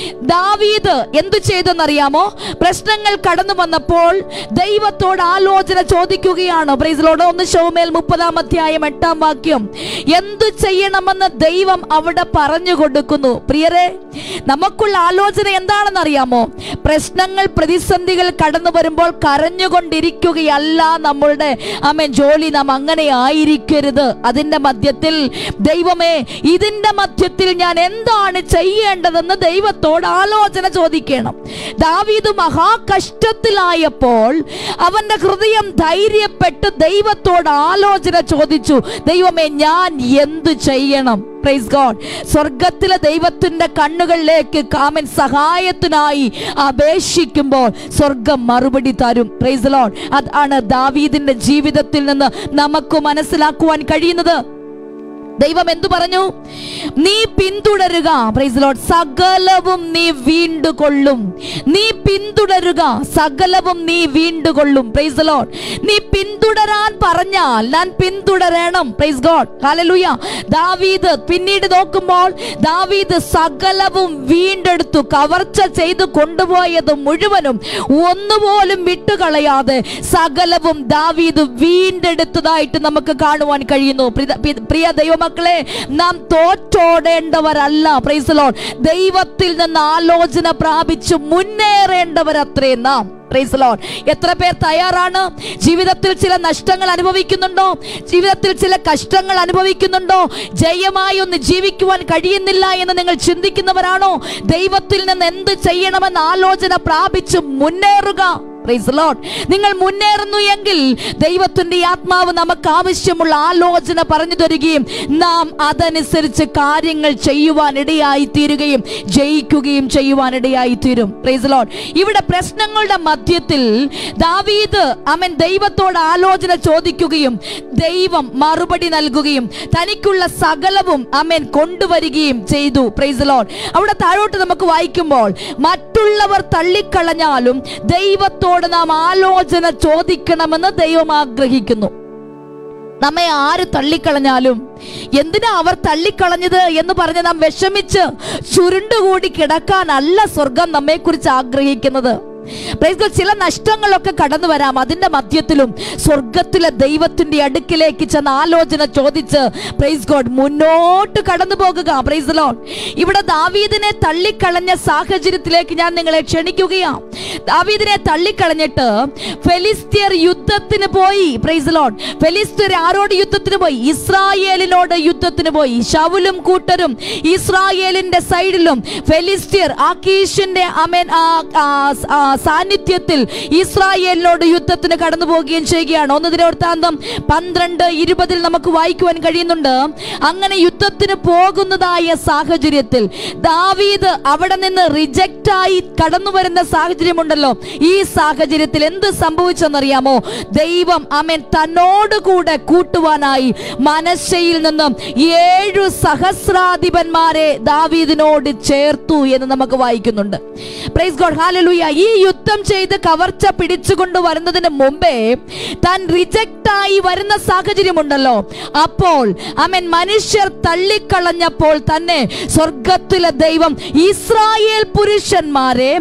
ദാവീദ് എന്തു ചെയ്തെന്നറിയാമോ പ്രശ്നങ്ങൾ കടന്നു വന്നപ്പോൾ ദൈവത്തോട് ആലോചന ചോദിക്കുകയാണ് പ്രൈസ് ലോഡ് ഒന്ന് ഷോമേൽ മുപ്പതാം അധ്യായം എട്ടാം വാക്യം എന്തു ചെയ്യണമെന്ന് ദൈവം അവിടെ പറഞ്ഞു കൊടുക്കുന്നു പ്രിയരെ നമുക്കുള്ള ആലോചന എന്താണെന്ന് അറിയാമോ പ്രശ്നങ്ങൾ പ്രതിസന്ധികൾ കടന്നു വരുമ്പോൾ കരഞ്ഞുകൊണ്ടിരിക്കുകയല്ല നമ്മളുടെ അമ്മ ജോലി നാം അങ്ങനെ ആയിരിക്കരുത് അതിന്റെ മധ്യത്തിൽ ദൈവമേ ഇതിന്റെ മധ്യത്തിൽ ഞാൻ എന്താണ് ചെയ്യേണ്ടതെന്ന് ദൈവത്തോട് ആലോചന ചോദിക്കണം ദാവീദ് മഹാകഷ്ടത്തിലായപ്പോൾ അവന്റെ ഹൃദയം ധൈര്യപ്പെട്ട് ദൈവത്തോട് ആലോചന ചോദിച്ചു ദൈവമേ ഞാൻ എന്തു ചെയ്യണം പ്രൈസ് ഗോഡ് സ്വർഗത്തിലെ ദൈവത്തിന്റെ കണ്ണുകളിലേക്ക് കാമൻ സഹായത്തിനായി അപേക്ഷിക്കുമ്പോൾ സ്വർഗം മറുപടി തരും പ്രൈസ് ലോഡ് അതാണ് ദാവീദിന്റെ ജീവിതത്തിൽ നിന്ന് നമുക്ക് മനസ്സിലാക്കുവാൻ കഴിയുന്നത് ദൈവം എന്തു പറഞ്ഞു നീ പിന്തുടരുക പ്രൈസ് ലോർഡ് സകലവും നീ വീണ്ടുകൊള്ളും നീ പിന്തുടരുക സകലവും നീ വീണ്ടുകൊള്ളും പ്രൈസ് ലോർഡ് നീ പിന്തുടരാൻ പറഞ്ഞാൽ ഞാൻ പിന്തുടരണം പ്രൈസ് ഗോഡ് ഹല്ലേലൂയ ദാവീദ് പിന്നീട് നോക്കുമ്പോൾ ദാവീദ് സകലവും വീണ്ടെടുത്തു കവർച്ച ചെയ്തു കൊണ്ടുപോയത് മുഴുവനും ഒന്നുപോലും വിട്ടുകളയാതെ സകലവും ദാവീദ് വീണ്ടെടുത്തതായിട്ട് നമുക്ക് കാണുവാൻ കഴിയുന്നു പ്രിയ- പ്രിയ- പ്രിയ ദൈവമക്കളെ നാം തോറ്റോടേണ്ടവരല്ല പ്രൈസ് ലോഡ് ദൈവത്തിൽ നിന്ന് ആലോചന പ്രാപിച്ചു മുന്നേറേണ്ടവരത്രേ നാം പ്രൈസ് ലോഡ് എത്ര പേർ തയ്യാറാണ് ജീവിതത്തിൽ ചില നഷ്ടങ്ങൾ അനുഭവിക്കുന്നുണ്ടോ ജീവിതത്തിൽ ചില കഷ്ടങ്ങൾ അനുഭവിക്കുന്നുണ്ടോ ജയമായി ഒന്ന് ജീവിക്കുവാൻ കഴിയുന്നില്ല എന്ന് നിങ്ങൾ ചിന്തിക്കുന്നവരാണോ ദൈവത്തിൽ നിന്ന് എന്ത് ചെയ്യണമെന്ന് ആലോചന പ്രാപിച്ചു മുന്നേറുക പ്രൈസ് ലോഡ് നിങ്ങൾ മുന്നേറുന്നു എങ്കിൽ ദൈവത്തിന്റെ ഈ ആത്മാവ് നമുക്ക് ആവശ്യമുള്ള ആലോചന പറഞ്ഞു തരികയും നാം അതനുസരിച്ച് കാര്യങ്ങൾ ചെയ്യുവാൻ ഇടയായി തീരുകയും ജയിക്കുകയും ചെയ്യുവാൻ ഇടയായി തീരും പ്രൈസ് ലോഡ് ഇവിടെ പ്രശ്നങ്ങളുടെ മധ്യത്തിൽ ദാവീദ് അവൻ ദൈവത്തോട് ആലോചന ചോദിക്കുകയും ദൈവം മറുപടി നൽകുകയും തനിക്കുള്ള സകലവും അമൻ കൊണ്ടുവരികയും ചെയ്തു പ്രൈസ് ലോഡ് അവിടെ താഴോട്ട് നമുക്ക് വായിക്കുമ്പോൾ മറ്റുള്ളവർ തള്ളിക്കളഞ്ഞാലും ദൈവത്തോട് നാം ആലോചന ചോദിക്കണമെന്ന് ദൈവം ആഗ്രഹിക്കുന്നു നമ്മെ ആര് തള്ളിക്കളഞ്ഞാലും എന്തിനാ അവർ തള്ളിക്കളഞ്ഞത് എന്ന് പറഞ്ഞ് നാം വിഷമിച്ച് ചുരുണ്ടുകൂടി കിടക്കാനല്ല സ്വർഗം നമ്മെക്കുറിച്ച് ആഗ്രഹിക്കുന്നത് Praise God. ചില നഷ്ടങ്ങളൊക്കെ കടന്നു വരാം അതിന്റെ മധ്യത്തിലും സ്വർഗത്തിലെ ദൈവത്തിന്റെ അടുക്കിലേക്ക് ചെന്ന് ആലോചന ചോദിച്ച് പ്രൈസ് ഗോഡ് മുന്നോട്ട് കടന്നു പോകുക പ്രൈസ് ലോഡ് ഇവിടെ ദാവീദിനെ തള്ളിക്കളഞ്ഞ സാഹചര്യത്തിലേക്ക് ഞാൻ നിങ്ങളെ ക്ഷണിക്കുകയാണ് ദാവീദിനെ തള്ളിക്കളഞ്ഞിട്ട് ഫെലിസ്തീർ യുദ്ധത്തിന് പോയി പ്രൈസ് ലോഡ് ഫെലിസ്തീർ ആരോട് യുദ്ധത്തിന് പോയി ഇസ്രായേലിനോട് യുദ്ധത്തിന് പോയി ശൗലും കൂട്ടരും ഇസ്രായേലിന്റെ സൈഡിലും ഫെലിസ്തീർ ആക്കീഷിന്റെ അമേൻ ആ, ആ, ആ, സാന്നിധ്യത്തിൽ ഇസ്രായേലിനോട് യുദ്ധത്തിന് കടന്നു പോവുകയും ചെയ്യുകയാണ് ഒന്ന് ദിനവൃത്താന്തം പന്ത്രണ്ട് ഇരുപതിൽ നമുക്ക് വായിക്കുവാൻ കഴിയുന്നുണ്ട് അങ്ങനെ യുദ്ധത്തിന് പോകുന്നതായ സാഹചര്യത്തിൽ ദാവീദ് അവിടെ നിന്ന് റിജക്റ്റ് ആയി കടന്നു വരുന്ന സാഹചര്യമുണ്ടല്ലോ ഈ സാഹചര്യത്തിൽ എന്ത് സംഭവിച്ചെന്നറിയാമോ ദൈവം അമൻ തന്നോടുകൂടെ കൂട്ടുവാനായി മനശ്ശയിൽ നിന്നും ഏഴു സഹസ്രാധിപന്മാരെ ദാവീദിനോട് ചേർത്തു എന്ന് നമുക്ക് വായിക്കുന്നുണ്ട് പ്രൈസ് ഗോഡ് ഹാലലൂയ ഈ യുദ്ധം ചെയ്ത് കവർച്ച പിടിച്ചുകൊണ്ട് വരുന്നതിന് മുമ്പേ താൻ റിജക്റ്റ് ആയി വരുന്ന സാഹചര്യമുണ്ടല്ലോ അപ്പോൾ അമൻ മനുഷ്യർ തള്ളിക്കളഞ്ഞപ്പോൾ തന്നെ സ്വർഗത്തിലെ ദൈവം ഇസ്രായേൽ പുരുഷന്മാരെ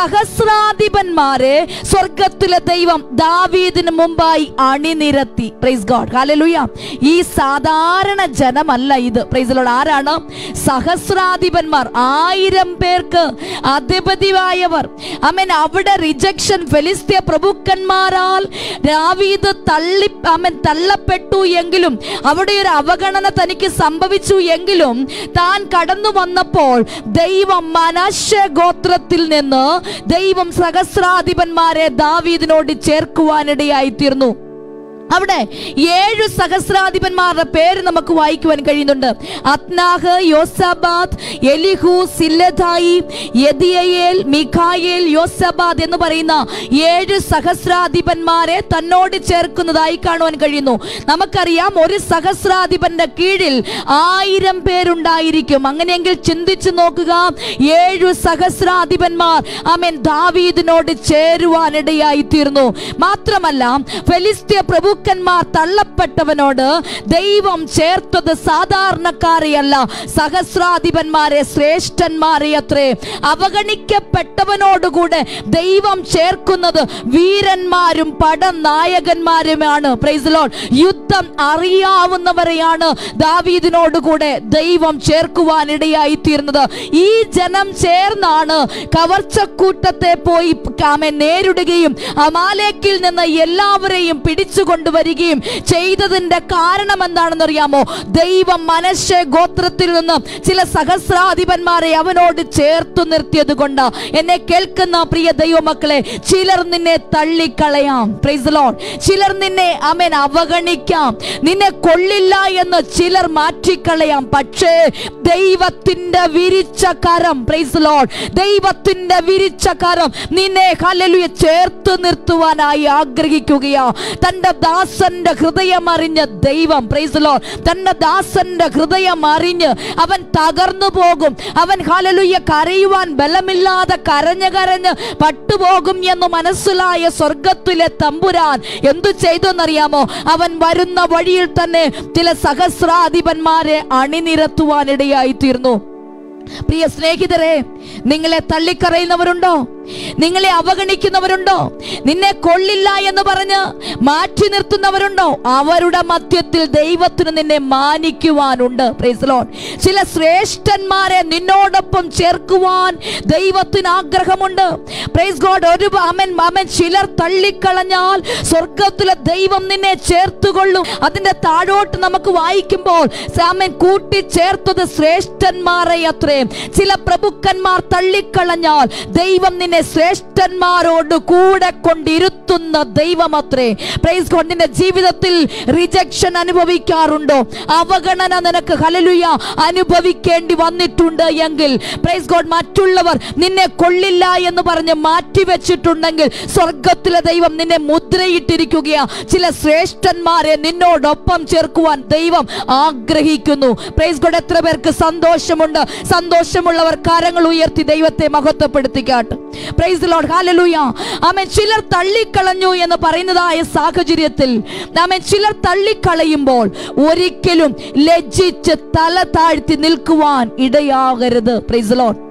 സഹസ്രാധിപന്മാരെ സ്വർഗത്തിലെ ദൈവം ദാവീദിന് മുമ്പായി അണിനിരത്തി പ്രൈസ് ഗോഡ് ഹാലലൂയ ഈ സാധാരണ ജനമല്ല ഇത് പ്രൈസിലോട് ആരാണ് സഹസ്രാധിപന്മാർ ആയിരം പേർക്ക് അധിപതിയായവർ അമൻ അവിടെ റിജക്ഷൻ ഫെലിസ്തീയ പ്രഭുക്കന്മാരാൽ ദാവീദ് തള്ളി അമൻ തള്ളപ്പെട്ടു എങ്കിലും അവിടെ ഒരു അവഗണന തനിക്ക് സംഭവിച്ചു എങ്കിലും താൻ കടന്നു വന്നപ്പോൾ ദൈവം മനശ്ശ ഗോത്രത്തിൽ നിന്ന് ദൈവം സഹസ്രാധിപന്മാരെ ദാവീദിനോട് ചേർക്കുവാനിടയായി തീർന്നു അവിടെ ഏഴു സഹസ്രാധിപന്മാരുടെ പേര് നമുക്ക് വായിക്കുവാൻ കഴിയുന്നുണ്ട് അത്നാഹ് യോസബാദ് എലിഹു സില്ലഥായി യദിയയേൽ മിഖായേൽ യോസബാദ് എന്ന് പറയുന്ന ഏഴ് സഹസ്രാധിപന്മാരെ തന്നോട് ചേർക്കുന്നതായി കാണുവാൻ കഴിയുന്നു നമുക്കറിയാം ഒരു സഹസ്രാധിപന്റെ കീഴിൽ ആയിരം പേരുണ്ടായിരിക്കും അങ്ങനെയെങ്കിൽ ചിന്തിച്ചു നോക്കുക ഏഴു സഹസ്രാധിപന്മാർ അമൻ ദാവീദിനോട് ചേരുവാനിടയായി തീർന്നു മാത്രമല്ല ഫെലിസ്തീയ പ്രഭുക്കന്മാർ തള്ളപ്പെട്ടവനോട് ദൈവം ചേർത്തത് സാധാരണക്കാരെയല്ല സഹസ്രാധിപന്മാരെ ശ്രേഷ്ഠന്മാരെ അത്രേ അവഗണിക്കപ്പെട്ടവനോടുകൂടെ ദൈവം ചേർക്കുന്നത് വീരന്മാരും പടനായകന്മാരുമാണ് പ്രൈസ് ലോഡ് യുദ്ധം അറിയാവുന്നവരെയാണ് ദാവീദിനോടുകൂടെ ദൈവം ചേർക്കുവാനിടയായി തീർന്നത് ഈ ജനം ചേർന്നാണ് കവർച്ചക്കൂട്ടത്തെ പോയി കാമൻ നേരിടുകയും അമാലേക്കിൽ നിന്ന് എല്ലാവരെയും പിടിച്ചു കൊണ്ടുവരികയും ചെയ്തതിന്റെ കാരണം എന്താണെന്ന് അറിയാമോ ദൈവം മനശ്ശ ഗോത്രത്തിൽ നിന്ന് ചില സഹസ്രാധിപന്മാരെ അവനോട് ചേർത്തു നിർത്തിയത് കൊണ്ട് എന്നെ കേൾക്കുന്ന പ്രിയ ദൈവമക്കളെ ചിലർ നിന്നെ തള്ളിക്കളയാം പ്രൈസ് ലോൺ ചിലർ നിന്നെ അമൻ അവഗണിക്കാം നിന്നെ കൊള്ളില്ല എന്ന് ചിലർ മാറ്റിക്കളയാം പക്ഷേ ദൈവത്തിന്റെ വിരിച്ച കരം പ്രൈസ് ലോൺ ദൈവത്തിന്റെ വിരിച്ച കരം നിന്നെ ഹല്ലേലൂയ ചേർത്ത് നിർത്തുവാനായി ആഗ്രഹിക്കുകയാ തന്റെ ദാ ദാസന്റെ ഹൃദയം അറിഞ്ഞ ദൈവം പ്രൈസ് ലോ തന്റെ ദാസന്റെ ഹൃദയം അറിഞ്ഞ് അവൻ തകർന്നു പോകും അവൻ ഹാലലുയ്യ കരയുവാൻ ബലമില്ലാതെ കരഞ്ഞ് കരഞ്ഞ് പട്ടുപോകും എന്ന് മനസ്സിലായ സ്വർഗത്തിലെ തമ്പുരാൻ എന്തു ചെയ്തെന്നറിയാമോ അവൻ വരുന്ന വഴിയിൽ തന്നെ ചില സഹസ്രാധിപന്മാരെ അണിനിരത്തുവാനിടയായി തീർന്നു പ്രിയ സ്നേഹിതരെ നിങ്ങളെ തള്ളിക്കറയുന്നവരുണ്ടോ നിങ്ങളെ അവഗണിക്കുന്നവരുണ്ടോ നിന്നെ കൊള്ളില്ല എന്ന് പറഞ്ഞ് മാറ്റി നിർത്തുന്നവരുണ്ടോ അവരുടെ മധ്യത്തിൽ ദൈവത്തിന് നിന്നെ മാനിക്കുവാനുണ്ട് Praise the Lord. ചില ശ്രേഷ്ഠന്മാരെ നിന്നോടൊപ്പം ചേർക്കുവാൻ ദൈവത്തിന് ആഗ്രഹമുണ്ട് പ്രൈസ് ഗോഡ് ഒരു അമൻ അമൻ ചിലർ തള്ളിക്കളഞ്ഞാൽ സ്വർഗത്തിലെ ദൈവം നിന്നെ ചേർത്തുകൊള്ളും അതിന്റെ താഴോട്ട് നമുക്ക് വായിക്കുമ്പോൾ സാമൻ കൂട്ടിച്ചേർത്തത് ശ്രേഷ്ഠന്മാരെ അത്രേ ചില പ്രഭുക്കന്മാർ തള്ളിക്കളഞ്ഞാൽ ദൈവം നിന്നെ ശ്രേഷ്ഠന്മാരോട് കൂടെ കൊണ്ടിരുത്തുന്ന ദൈവം അത്രേ പ്രൈസ് ഗോഡ് നിന്റെ ജീവിതത്തിൽ റിജക്ഷൻ അനുഭവിക്കാറുണ്ടോ അവഗണന നിനക്ക് ഹലലുയ അനുഭവിക്കേണ്ടി വന്നിട്ടുണ്ട് എങ്കിൽ പ്രൈസ് ഗോഡ് മറ്റുള്ളവർ നിന്നെ കൊള്ളില്ല എന്ന് പറഞ്ഞ് മാറ്റിവെച്ചിട്ടുണ്ടെങ്കിൽ സ്വർഗത്തിലെ ദൈവം നിന്നെ മുദ്രയിട്ടിരിക്കുകയാ ചില ശ്രേഷ്ഠന്മാരെ നിന്നോടൊപ്പം ചേർക്കുവാൻ ദൈവം ആഗ്രഹിക്കുന്നു പ്രൈസ് ഗോഡ് എത്ര പേർക്ക് സന്തോഷമുണ്ട് സന്തോഷമുള്ളവർ കരങ്ങൾ ഉയർത്തി ദൈവത്തെ മഹത്വപ്പെടുത്തിക്കാട്ട് പ്രൈസ് ലോഡ് ഹാലലൂയ ആമൻ ചിലർ തള്ളിക്കളഞ്ഞു എന്ന് പറയുന്നതായ സാഹചര്യത്തിൽ ആമൻ ചിലർ തള്ളിക്കളയുമ്പോൾ ഒരിക്കലും ലജ്ജിച്ച് തല താഴ്ത്തി നിൽക്കുവാൻ ഇടയാകരുത് പ്രൈസ് ലോഡ്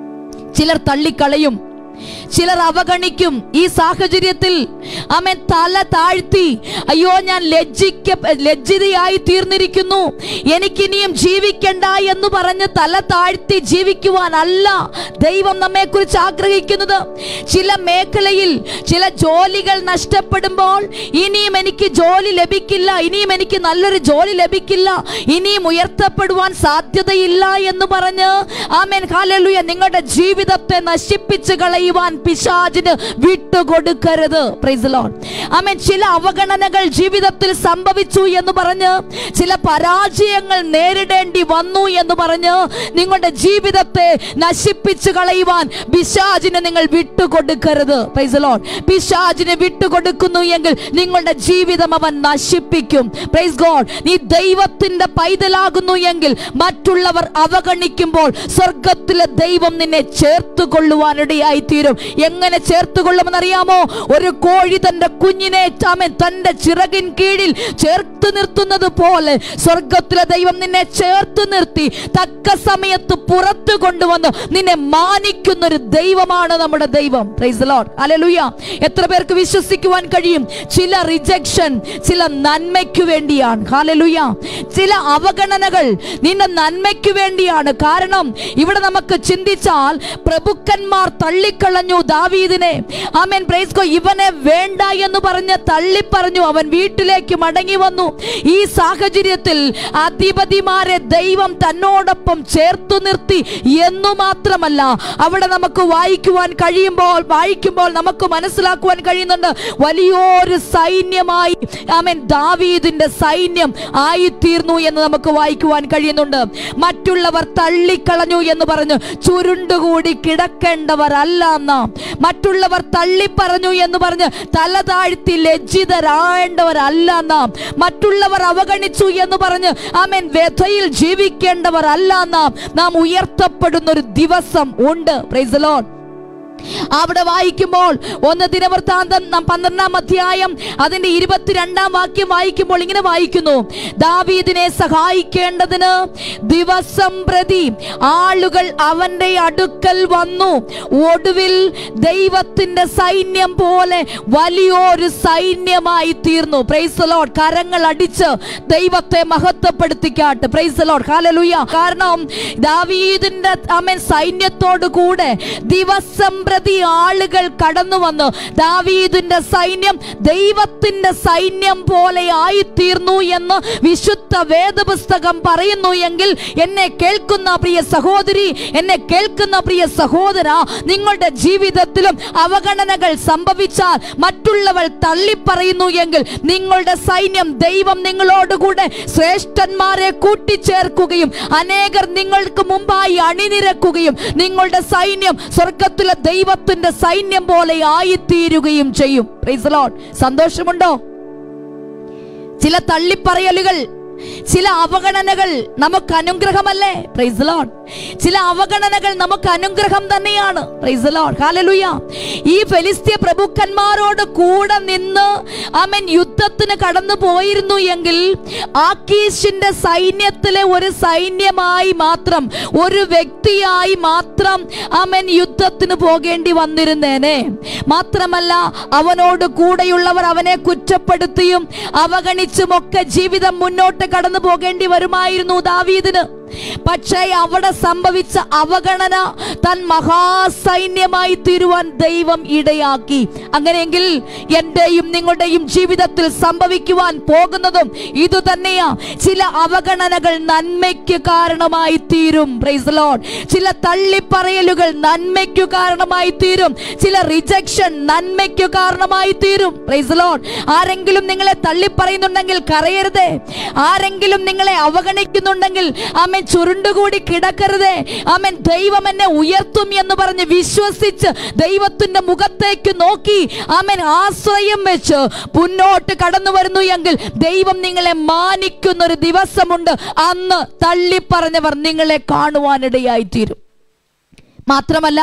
ചിലർ തള്ളിക്കളയും ചിലർ അവഗണിക്കും ഈ സാഹചര്യത്തിൽ അമ്മൻ തല താഴ്ത്തി അയ്യോ ഞാൻ ലജ്ജിക്ക ലജ്ജിതയായി തീർന്നിരിക്കുന്നു എനിക്കിനിയും ജീവിക്കണ്ട എന്ന് പറഞ്ഞ് തല താഴ്ത്തി ജീവിക്കുവാനല്ല ദൈവം നമ്മെ കുറിച്ച് ആഗ്രഹിക്കുന്നത് ചില മേഖലയിൽ ചില ജോലികൾ നഷ്ടപ്പെടുമ്പോൾ ഇനിയും എനിക്ക് ജോലി ലഭിക്കില്ല ഇനിയും എനിക്ക് നല്ലൊരു ജോലി ലഭിക്കില്ല ഇനിയും ഉയർത്തപ്പെടുവാൻ സാധ്യതയില്ല എന്ന് പറഞ്ഞ് ആമേൻ ഹാലലുയ നിങ്ങളുടെ ജീവിതത്തെ നശിപ്പിച്ച് കളയുവാൻ പിശാചിന് വിട്ടുകൊടുക്കരുത് പ്രൈസ് ലോർഡ് ആമേൻ ചില അവഗണനകൾ ജീവിതത്തിൽ സംഭവിച്ചു എന്ന് പറഞ്ഞ് ചില പരാജയങ്ങൾ നേരിടേണ്ടി വന്നു എന്ന് പറഞ്ഞ് നിങ്ങളുടെ ജീവിതത്തെ നശിപ്പിച്ച് കളയുവാൻ പിശാചിന് നിങ്ങൾ വിട്ടുകൊടുക്കരുത് പ്രൈസ് ലോർഡ് പിശാചിന് വിട്ടുകൊടുക്കുന്നു എങ്കിൽ നിങ്ങളുടെ ജീവിതം അവൻ നശിപ്പിക്കും പ്രൈസ് ഗോഡ് നീ ദൈവത്തിന്റെ പൈതലാകുന്നു എങ്കിൽ മറ്റുള്ളവർ അവഗണിക്കുമ്പോൾ സ്വർഗത്തിലെ ദൈവം നിന്നെ ചേർത്ത് കൊള്ളുവാനിടയായി തീരും എങ്ങനെ ചേർത്ത് കൊള്ളുമെന്നറിയാമോ ഒരു കോഴി തന്റെ കുഞ്ഞിനെ ചാമൻ തന്റെ ചിറകിൻ കീഴിൽ ചേർത്ത് നിർത്തുന്നത് പോലെ സ്വർഗത്തിലെ ദൈവം നിന്നെ ചേർത്ത് നിർത്തി തക്ക സമയത്ത് പുറത്തു കൊണ്ടുവന്ന് നിന്നെ മാനിക്കുന്ന ഒരു ദൈവമാണ് നമ്മുടെ ദൈവം പ്രൈസ് ലോർഡ് ഹല്ലേലൂയ എത്ര പേർക്ക് വിശ്വസിക്കുവാൻ കഴിയും ചില റിജക്ഷൻ ചില നന്മയ്ക്ക് വേണ്ടിയാണ് ഹല്ലേലൂയ ചില അവഗണനകൾ നിന്റെ നന്മയ്ക്ക് വേണ്ടിയാണ് കാരണം ഇവിടെ നമുക്ക് ചിന്തിച്ചാൽ പ്രഭുക്കന്മാർ തള്ളിക്കളഞ്ഞു ദാവീദിനെ ആമേൻ പ്രൈസ് ഗോ ഇവനെ വേണ്ട എന്ന് പറഞ്ഞ് തള്ളിപ്പറഞ്ഞു അവൻ വീട്ടിലേക്ക് മടങ്ങി വന്നു ഈ സാഹചര്യത്തിൽ അധിപതിമാരെ ദൈവം തന്നോടൊപ്പം ചേർത്തു നിർത്തി എന്നു മാത്രമല്ല അവിടെ നമുക്ക് വായിക്കുവാൻ കഴിയുമ്പോൾ വായിക്കുമ്പോൾ നമുക്ക് മനസ്സിലാക്കുവാൻ കഴിയുന്നുണ്ട് വലിയൊരു സൈന്യമായി ആമേൻ ദാവീദിന്റെ സൈന്യം ആയിത്തീർന്നു എന്ന് നമുക്ക് വായിക്കുവാൻ കഴിയുന്നുണ്ട് മറ്റുള്ളവർ തള്ളിക്കളഞ്ഞു എന്ന് പറഞ്ഞു ചുരുണ്ടുകൂടി കിടക്കേണ്ടവരല്ല നാം മറ്റുള്ളവർ തള്ളിപ്പറഞ്ഞു എന്ന് പറഞ്ഞ് തല താഴ്ത്തി ലജ്ജിതരാകേണ്ടവരല്ല നാം മറ്റുള്ളവർ അവഗണിച്ചു എന്ന് പറഞ്ഞ് ആമേൻ വ്യഥയിൽ ജീവിക്കേണ്ടവരല്ല നാം നാം ഉയർത്തപ്പെടുന്ന ഒരു ദിവസം ഉണ്ട് പ്രൈസ് ലോഡ് അവിടെ വായിക്കുമ്പോൾ ഒന്ന് ദിനവൃത്താന്തം നാം പന്ത്രണ്ടാം അധ്യായം അതിന്റെ ഇരുപത്തിരണ്ടാം വാക്യം വായിക്കുമ്പോൾ ഇങ്ങനെ വായിക്കുന്നു ദാവീദിനെ സഹായിക്കേണ്ടതിന് ദിവസം പ്രതി ആളുകൾ അവന്റെ അടുക്കൽ വന്നു ഒടുവിൽ ദൈവത്തിന്റെ സൈന്യം പോലെ വലിയൊരു സൈന്യമായി തീർന്നു പ്രൈസ് ലോഡ് കരങ്ങൾ അടിച്ച് ദൈവത്തെ മഹത്വപ്പെടുത്തിക്കാട്ട് പ്രൈസ് ലോഡ് ഹാലലുയ കാരണം ദാവീദിന്റെ അമൻ സൈന്യത്തോടു കൂടെ ദിവസം പ്രതി ആളുകൾ കടന്നു വന്ന് ദാവീദിന്റെ സൈന്യം ദൈവത്തിന്റെ സൈന്യം പോലെ ആയിത്തീർന്നു എന്ന് വിശുദ്ധ വേദപുസ്തകം പറയുന്നു എങ്കിൽ എന്നെ കേൾക്കുന്ന പ്രിയ സഹോദരി എന്നെ കേൾക്കുന്ന പ്രിയ സഹോദര നിങ്ങളുടെ ജീവിതത്തിലും അവഗണനകൾ സംഭവിച്ചാൽ മറ്റുള്ളവർ തള്ളിപ്പറയുന്നു എങ്കിൽ നിങ്ങളുടെ സൈന്യം ദൈവം നിങ്ങളോടുകൂടെ ശ്രേഷ്ഠന്മാരെ കൂട്ടിച്ചേർക്കുകയും അനേകർ നിങ്ങൾക്ക് മുമ്പായി അണിനിരക്കുകയും നിങ്ങളുടെ സൈന്യം സ്വർഗത്തിലെ ദൈവത്തിന്റെ സൈന്യം പോലെ ആയിത്തീരുകയും ചെയ്യും Praise the Lord. സന്തോഷമുണ്ടോ ചില തള്ളിപ്പറയലുകൾ ചില അവഗണനകൾ നമുക്ക് അനുഗ്രഹമല്ലേ പ്രൈസ് ലോഡ് ചില അവഗണനകൾ നമുക്ക് അനുഗ്രഹം തന്നെയാണ് പ്രൈസ് ലോഡ് ഹാലലുയ ഈ ഫെലിസ്തീയ പ്രഭുക്കന്മാരോട് കൂടെ നിന്ന് അവൻ യുദ്ധത്തിന് കടന്നു പോയിരുന്നു എങ്കിൽ ആക്കീഷിന്റെ സൈന്യത്തിലെ ഒരു സൈന്യമായി മാത്രം ഒരു വ്യക്തിയായി മാത്രം അവൻ യുദ്ധത്തിന് പോകേണ്ടി വന്നിരുന്നേനെ മാത്രമല്ല അവനോട് കൂടെയുള്ളവർ അവനെ കുറ്റപ്പെടുത്തിയും അവഗണിച്ചുമൊക്കെ ജീവിതം മുന്നോട്ട് കടന്നു പോകേണ്ടി വരുമായിരുന്നു ദാവീദിന് പക്ഷേ അവിടെ സംഭവിച്ച അവഗണന തൻ മഹാസൈന്യമായി തീരുവാൻ ദൈവം ഇടയാക്കി അങ്ങനെയെങ്കിൽ എന്റെയും നിങ്ങളുടെയും ജീവിതത്തിൽ സംഭവിക്കുവാൻ പോകുന്നതും ഇത് തന്നെയാ ചില അവഗണനകൾ നന്മയ്ക്ക് കാരണമായി തീരും പ്രൈസ് ലോഡ് ചില തള്ളിപ്പറയലുകൾ നന്മയ്ക്ക് കാരണമായി തീരും ചില റിജക്ഷൻ നന്മയ്ക്ക് കാരണമായി തീരും പ്രൈസ് ലോഡ് ആരെങ്കിലും നിങ്ങളെ തള്ളിപ്പറയുന്നുണ്ടെങ്കിൽ കരയരുതേ ആരെങ്കിലും നിങ്ങളെ അവഗണിക്കുന്നുണ്ടെങ്കിൽ അമ്മൻ ചുരുണ്ടുകൂടി കിടക്കരുതേ അമ്മൻ ദൈവം എന്നെ ഉയർത്തും എന്ന് പറഞ്ഞ് വിശ്വസിച്ച് ദൈവത്തിന്റെ മുഖത്തേക്ക് നോക്കി അമ്മൻ ആശ്രയം വെച്ച് മുന്നോട്ട് കടന്നു വരുന്നു എങ്കിൽ ദൈവം നിങ്ങളെ മാനിക്കുന്ന ഒരു ദിവസമുണ്ട് അന്ന് തള്ളിപ്പറഞ്ഞവർ നിങ്ങളെ കാണുവാനിടയായി തീരും മാത്രമല്ല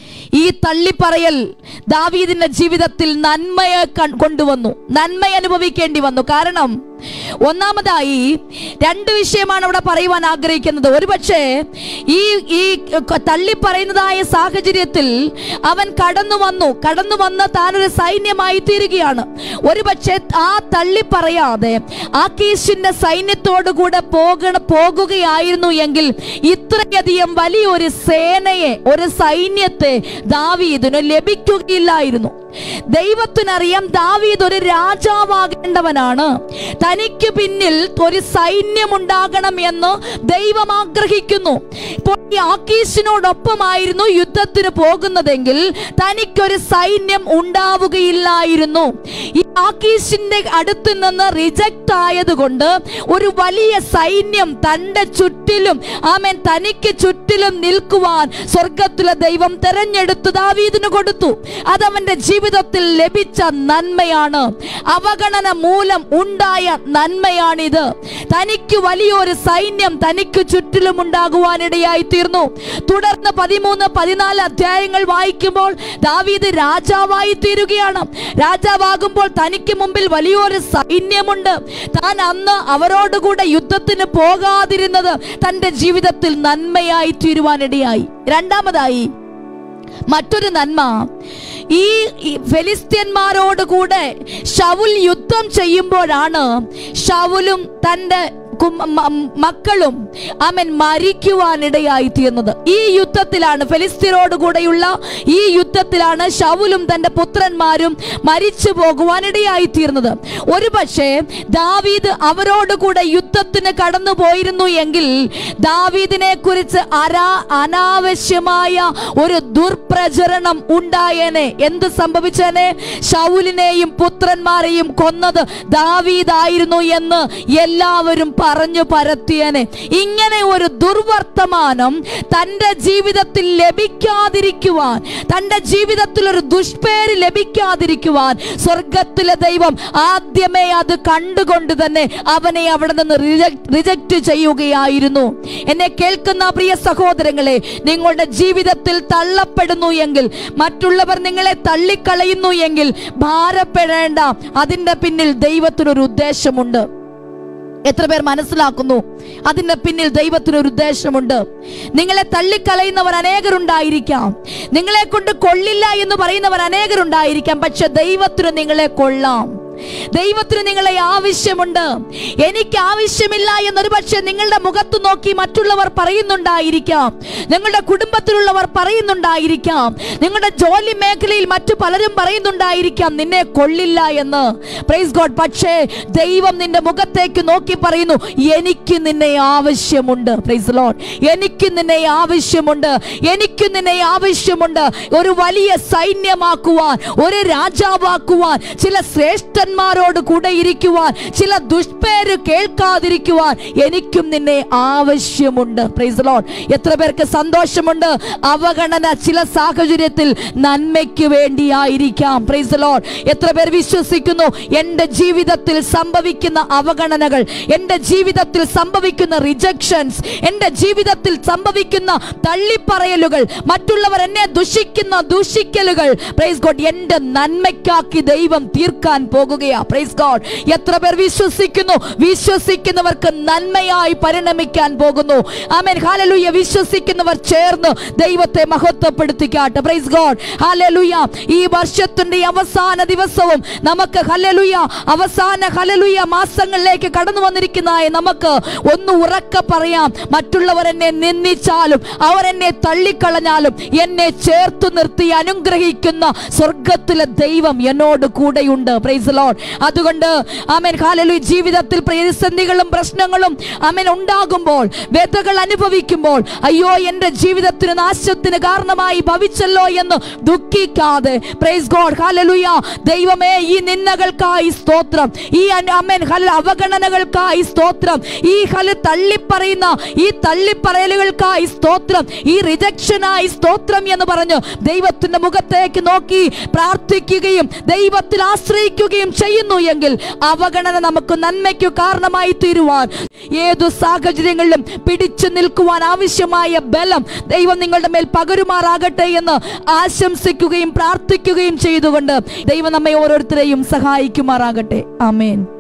ഈ തള്ളിപ്പറയൽ ദാവീദിന്റെ ജീവിതത്തിൽ നന്മയെ കൺ- കൊണ്ടുവന്നു നന്മ അനുഭവിക്കേണ്ടി വന്നു കാരണം ഒന്നാമതായി രണ്ട് വിഷയമാണ് അവിടെ പറയുവാൻ ആഗ്രഹിക്കുന്നത് ഒരുപക്ഷെ ഈ ഈ ക- തള്ളിപ്പറയുന്നതായ സാഹചര്യത്തിൽ അവൻ കടന്നു വന്നു കടന്നു വന്ന് താനൊരു സൈന്യമായി തീരുകയാണ് ഒരുപക്ഷെ ആ തള്ളിപ്പറയാതെ ആക്കീഷിന്റെ സൈന്യത്തോടു കൂടെ പോകണ പോകുകയായിരുന്നു എങ്കിൽ ഇത്രയധികം വലിയൊരു സേനയെ ഒരു സൈന്യത്തെ ദാവീദിന് ലഭിക്കുകയില്ലായിരുന്നു ദൈവത്തിനറിയാം ദാവീദ് ഒരു രാജാവാകേണ്ടവനാണ് തനിക്ക് പിന്നിൽ ഒരു സൈന്യമുണ്ടാകണം എന്ന് ദൈവം ആഗ്രഹിക്കുന്നു ഇപ്പോൾ ഈ ആക്കീഷിനോടൊപ്പമായിരുന്നു യുദ്ധത്തിന് പോകുന്നതെങ്കിൽ തനിക്കൊരു സൈന്യം ഉണ്ടാവുകയില്ലായിരുന്നു ഈ ആക്കീഷിന്റെ അടുത്ത് നിന്ന് റിജക്റ്റ് ആയതുകൊണ്ട് ഒരു വലിയ സൈന്യം തന്റെ ചുറ്റിലും ആമേൻ തനിക്ക് ചുറ്റിലും നിൽക്കുവാൻ സ്വർഗത്തിലെ ദൈവം തെരഞ്ഞെടുത്തു ദാവീദിന് കൊടുത്തു അതവന്റെ ജീവിതത്തിൽ ലഭിച്ച നന്മയാണ് അവഗണന മൂലം ഉണ്ടായ നന്മയാണിത് തനിക്ക് വലിയൊരു സൈന്യം തനിക്ക് ചുറ്റിലും ഉണ്ടാകുവാനിടയായി തീർന്നു തുടർന്ന് പതിമൂന്ന് പതിനാല് അധ്യായങ്ങൾ വായിക്കുമ്പോൾ ദാവീദ് രാജാവായി തീരുകയാണ് രാജാവാകുമ്പോൾ തനിക്ക് മുമ്പിൽ വലിയൊരു സൈന്യമുണ്ട് താൻ അന്ന് അവരോടുകൂടെ യുദ്ധത്തിന് പോകാതിരുന്നത് തന്റെ ജീവിതത്തിൽ നന്മയായി തീരുവാനിടയായി രണ്ടാമതായി മറ്റൊരു നന്മ ഈ ഈ ഫെലിസ്ത്യന്മാരോട് കൂടെ ഷവുൽ യുദ്ധം ചെയ്യുമ്പോഴാണ് ഷവുലും തൻ്റെ കും- മ- മക്കളും അവൻ മരിക്കുവാനിടയായി തീർന്നത് ഈ യുദ്ധത്തിലാണ് ഫെലിസ്തീനോട് കൂടെയുള്ള ഈ യുദ്ധത്തിലാണ് ഷവുലും തന്റെ പുത്രന്മാരും മരിച്ചു പോകുവാനിടയായി തീർന്നത് ഒരുപക്ഷെ ദാവീദ് അവരോട് കൂടെ യുദ്ധത്തിന് കടന്നു പോയിരുന്നു എങ്കിൽ ദാവീദിനെ കുറിച്ച് അരാ അനാവശ്യമായ ഒരു ദുർപ്രചരണം ഉണ്ടായേനെ എന്ത് സംഭവിച്ചേനെ ഷൗലിനെയും പുത്രന്മാരെയും കൊന്നത് ദാവീദായിരുന്നു എന്ന് എല്ലാവരും പറഞ്ഞു പരത്തിയനെ ഇങ്ങനെ ഒരു ദുർവർത്തമാനം തൻ്റെ ജീവിതത്തിൽ ലഭിക്കാതിരിക്കുവാൻ തൻ്റെ ജീവിതത്തിൽ ഒരു ദുഷ്പേര് ലഭിക്കാതിരിക്കുവാൻ സ്വർഗത്തിലെ ദൈവം ആദ്യമേ അത് കണ്ടുകൊണ്ട് തന്നെ അവനെ അവിടെ നിന്ന് റിജക്റ്റ് ചെയ്യുകയായിരുന്നു എന്നെ കേൾക്കുന്ന പ്രിയ സഹോദരങ്ങളെ നിങ്ങളുടെ ജീവിതത്തിൽ തള്ളപ്പെടുന്നു എങ്കിൽ മറ്റുള്ളവർ നിങ്ങളെ തള്ളിക്കളയുന്നു എങ്കിൽ ഭാരപ്പെടേണ്ട അതിൻ്റെ പിന്നിൽ ദൈവത്തിനൊരു ഉദ്ദേശമുണ്ട് എത്ര പേർ മനസ്സിലാക്കുന്നു അതിന്റെ പിന്നിൽ ദൈവത്തിന് ഒരു ഉദ്ദേശമുണ്ട് നിങ്ങളെ തള്ളിക്കളയുന്നവർ അനേകരുണ്ടായിരിക്കാം നിങ്ങളെ കൊണ്ട് കൊള്ളില്ല എന്ന് പറയുന്നവർ അനേകരുണ്ടായിരിക്കാം പക്ഷെ ദൈവത്തിന് നിങ്ങളെ കൊള്ളാം ദൈവത്തിന് നിങ്ങളെ ആവശ്യമുണ്ട് എനിക്ക് ആവശ്യമില്ല എന്നൊരു പക്ഷെ നിങ്ങളുടെ മുഖത്ത് നോക്കി മറ്റുള്ളവർ പറയുന്നുണ്ടായിരിക്കാം നിങ്ങളുടെ കുടുംബത്തിലുള്ളവർ പറയുന്നുണ്ടായിരിക്കാം നിങ്ങളുടെ ജോലി മേഖലയിൽ മറ്റു പലരും പറയുന്നുണ്ടായിരിക്കാം നിന്നെ കൊള്ളില്ല എന്ന് പ്രൈസ് ഗോഡ് പക്ഷേ ദൈവം നിന്റെ മുഖത്തേക്ക് നോക്കി പറയുന്നു എനിക്ക് നിന്നെ ആവശ്യമുണ്ട് പ്രൈസ് ലോഡ് എനിക്ക് നിന്നെ ആവശ്യമുണ്ട് എനിക്ക് നിന്നെ ആവശ്യമുണ്ട് ഒരു വലിയ സൈന്യമാക്കുവാൻ ഒരു രാജാവാക്കുവാൻ ചില ശ്രേഷ്ഠ ദുഷ്ടന്മാരോട് കൂടെ ഇരിക്കുവാൻ ചില ദുഷ്പേര് കേൾക്കാതിരിക്കുവാൻ എനിക്കും നിന്നെ ആവശ്യമുണ്ട് പ്രൈസ് ലോഡ് എത്ര പേർക്ക് സന്തോഷമുണ്ട് അവഗണന ചില സാഹചര്യത്തിൽ നന്മയ്ക്ക് വേണ്ടിയായിരിക്കാം പ്രൈസ് ലോഡ് എത്ര പേർ വിശ്വസിക്കുന്നു എൻ്റെ ജീവിതത്തിൽ സംഭവിക്കുന്ന അവഗണനകൾ എൻ്റെ ജീവിതത്തിൽ സംഭവിക്കുന്ന റിജക്ഷൻസ് എൻ്റെ ജീവിതത്തിൽ സംഭവിക്കുന്ന തള്ളിപ്പറയലുകൾ മറ്റുള്ളവർ എന്നെ ദുഷിക്കുന്ന ദുഷിക്കലുകൾ പ്രൈസ് ഗോഡ് എൻ്റെ നന്മയ്ക്കാക്കി ദൈവം തീർക്കാൻ പോകുകയാ പ്രൈസ് ഗോഡ് എത്ര പേർ വിശ്വസിക്കുന്നു വിശ്വസിക്കുന്നവർക്ക് നന്മയായി പരിണമിക്കാൻ പോകുന്നു ആമേൻ ഹാലലൂയ വിശ്വസിക്കുന്നവർ ചേർന്ന് ദൈവത്തെ മഹത്വപ്പെടുത്തിക്കാട്ടെ പ്രൈസ് ഗോഡ് ഹാലലൂയ ഈ വർഷത്തിന്റെ അവസാന ദിവസവും നമുക്ക് ഹലലുയ അവസാന ഹലലുയ മാസങ്ങളിലേക്ക് കടന്നു വന്നിരിക്കുന്നതായി നമുക്ക് ഒന്ന് ഉറക്കെ പറയാം മറ്റുള്ളവർ എന്നെ നിന്ദിച്ചാലും അവർ എന്നെ തള്ളിക്കളഞ്ഞാലും എന്നെ ചേർത്തു നിർത്തി അനുഗ്രഹിക്കുന്ന സ്വർഗത്തിലെ ദൈവം എന്നോട് കൂടെയുണ്ട് പ്രൈസ് ലോഡ് അതുകൊണ്ട് ആമേൻ ഹാലലു ജീവിതത്തിൽ പ്രതിസന്ധികളും പ്രശ്നങ്ങളും ആമേൻ ഉണ്ടാകുമ്പോൾ വ്യതകൾ അനുഭവിക്കുമ്പോൾ അയ്യോ എൻ്റെ ജീവിതത്തിന് നാശത്തിന് കാരണമായി ഭവിച്ചല്ലോ എന്ന് ദുഃഖിക്കാതെ പ്രൈസ് ഗോഡ് ഹാലലുയ ദൈവമേ ഈ നിന്ദകൾക്കായി സ്തോത്രം ഈ അന- ആമേൻ ഹല അവഗണനകൾക്കായി സ്തോത്രം ഈ ഹല തള്ളിപ്പറയുന്ന ഈ തള്ളിപ്പറയലുകൾക്കായി സ്തോത്രം ഈ റിജക്ഷനായി സ്തോത്രം എന്ന് പറഞ്ഞു ദൈവത്തിന്റെ മുഖത്തേക്ക് നോക്കി പ്രാർത്ഥിക്കുകയും ദൈവത്തിൽ ആശ്രയിക്കുകയും ചെയ്യുന്നു എങ്കിൽ അവഗണന നമുക്ക് നന്മയ്ക്കു കാരണമായി തീരുവാൻ ഏതു സാഹചര്യങ്ങളിലും പിടിച്ചു നിൽക്കുവാൻ ആവശ്യമായ ബലം ദൈവം നിങ്ങളുടെ മേൽ പകരുമാറാകട്ടെ എന്ന് ആശംസിക്കുകയും പ്രാർത്ഥിക്കുകയും ചെയ്തുകൊണ്ട് ദൈവം നമ്മെ ഓരോരുത്തരെയും സഹായിക്കുമാറാകട്ടെ ആമേൻ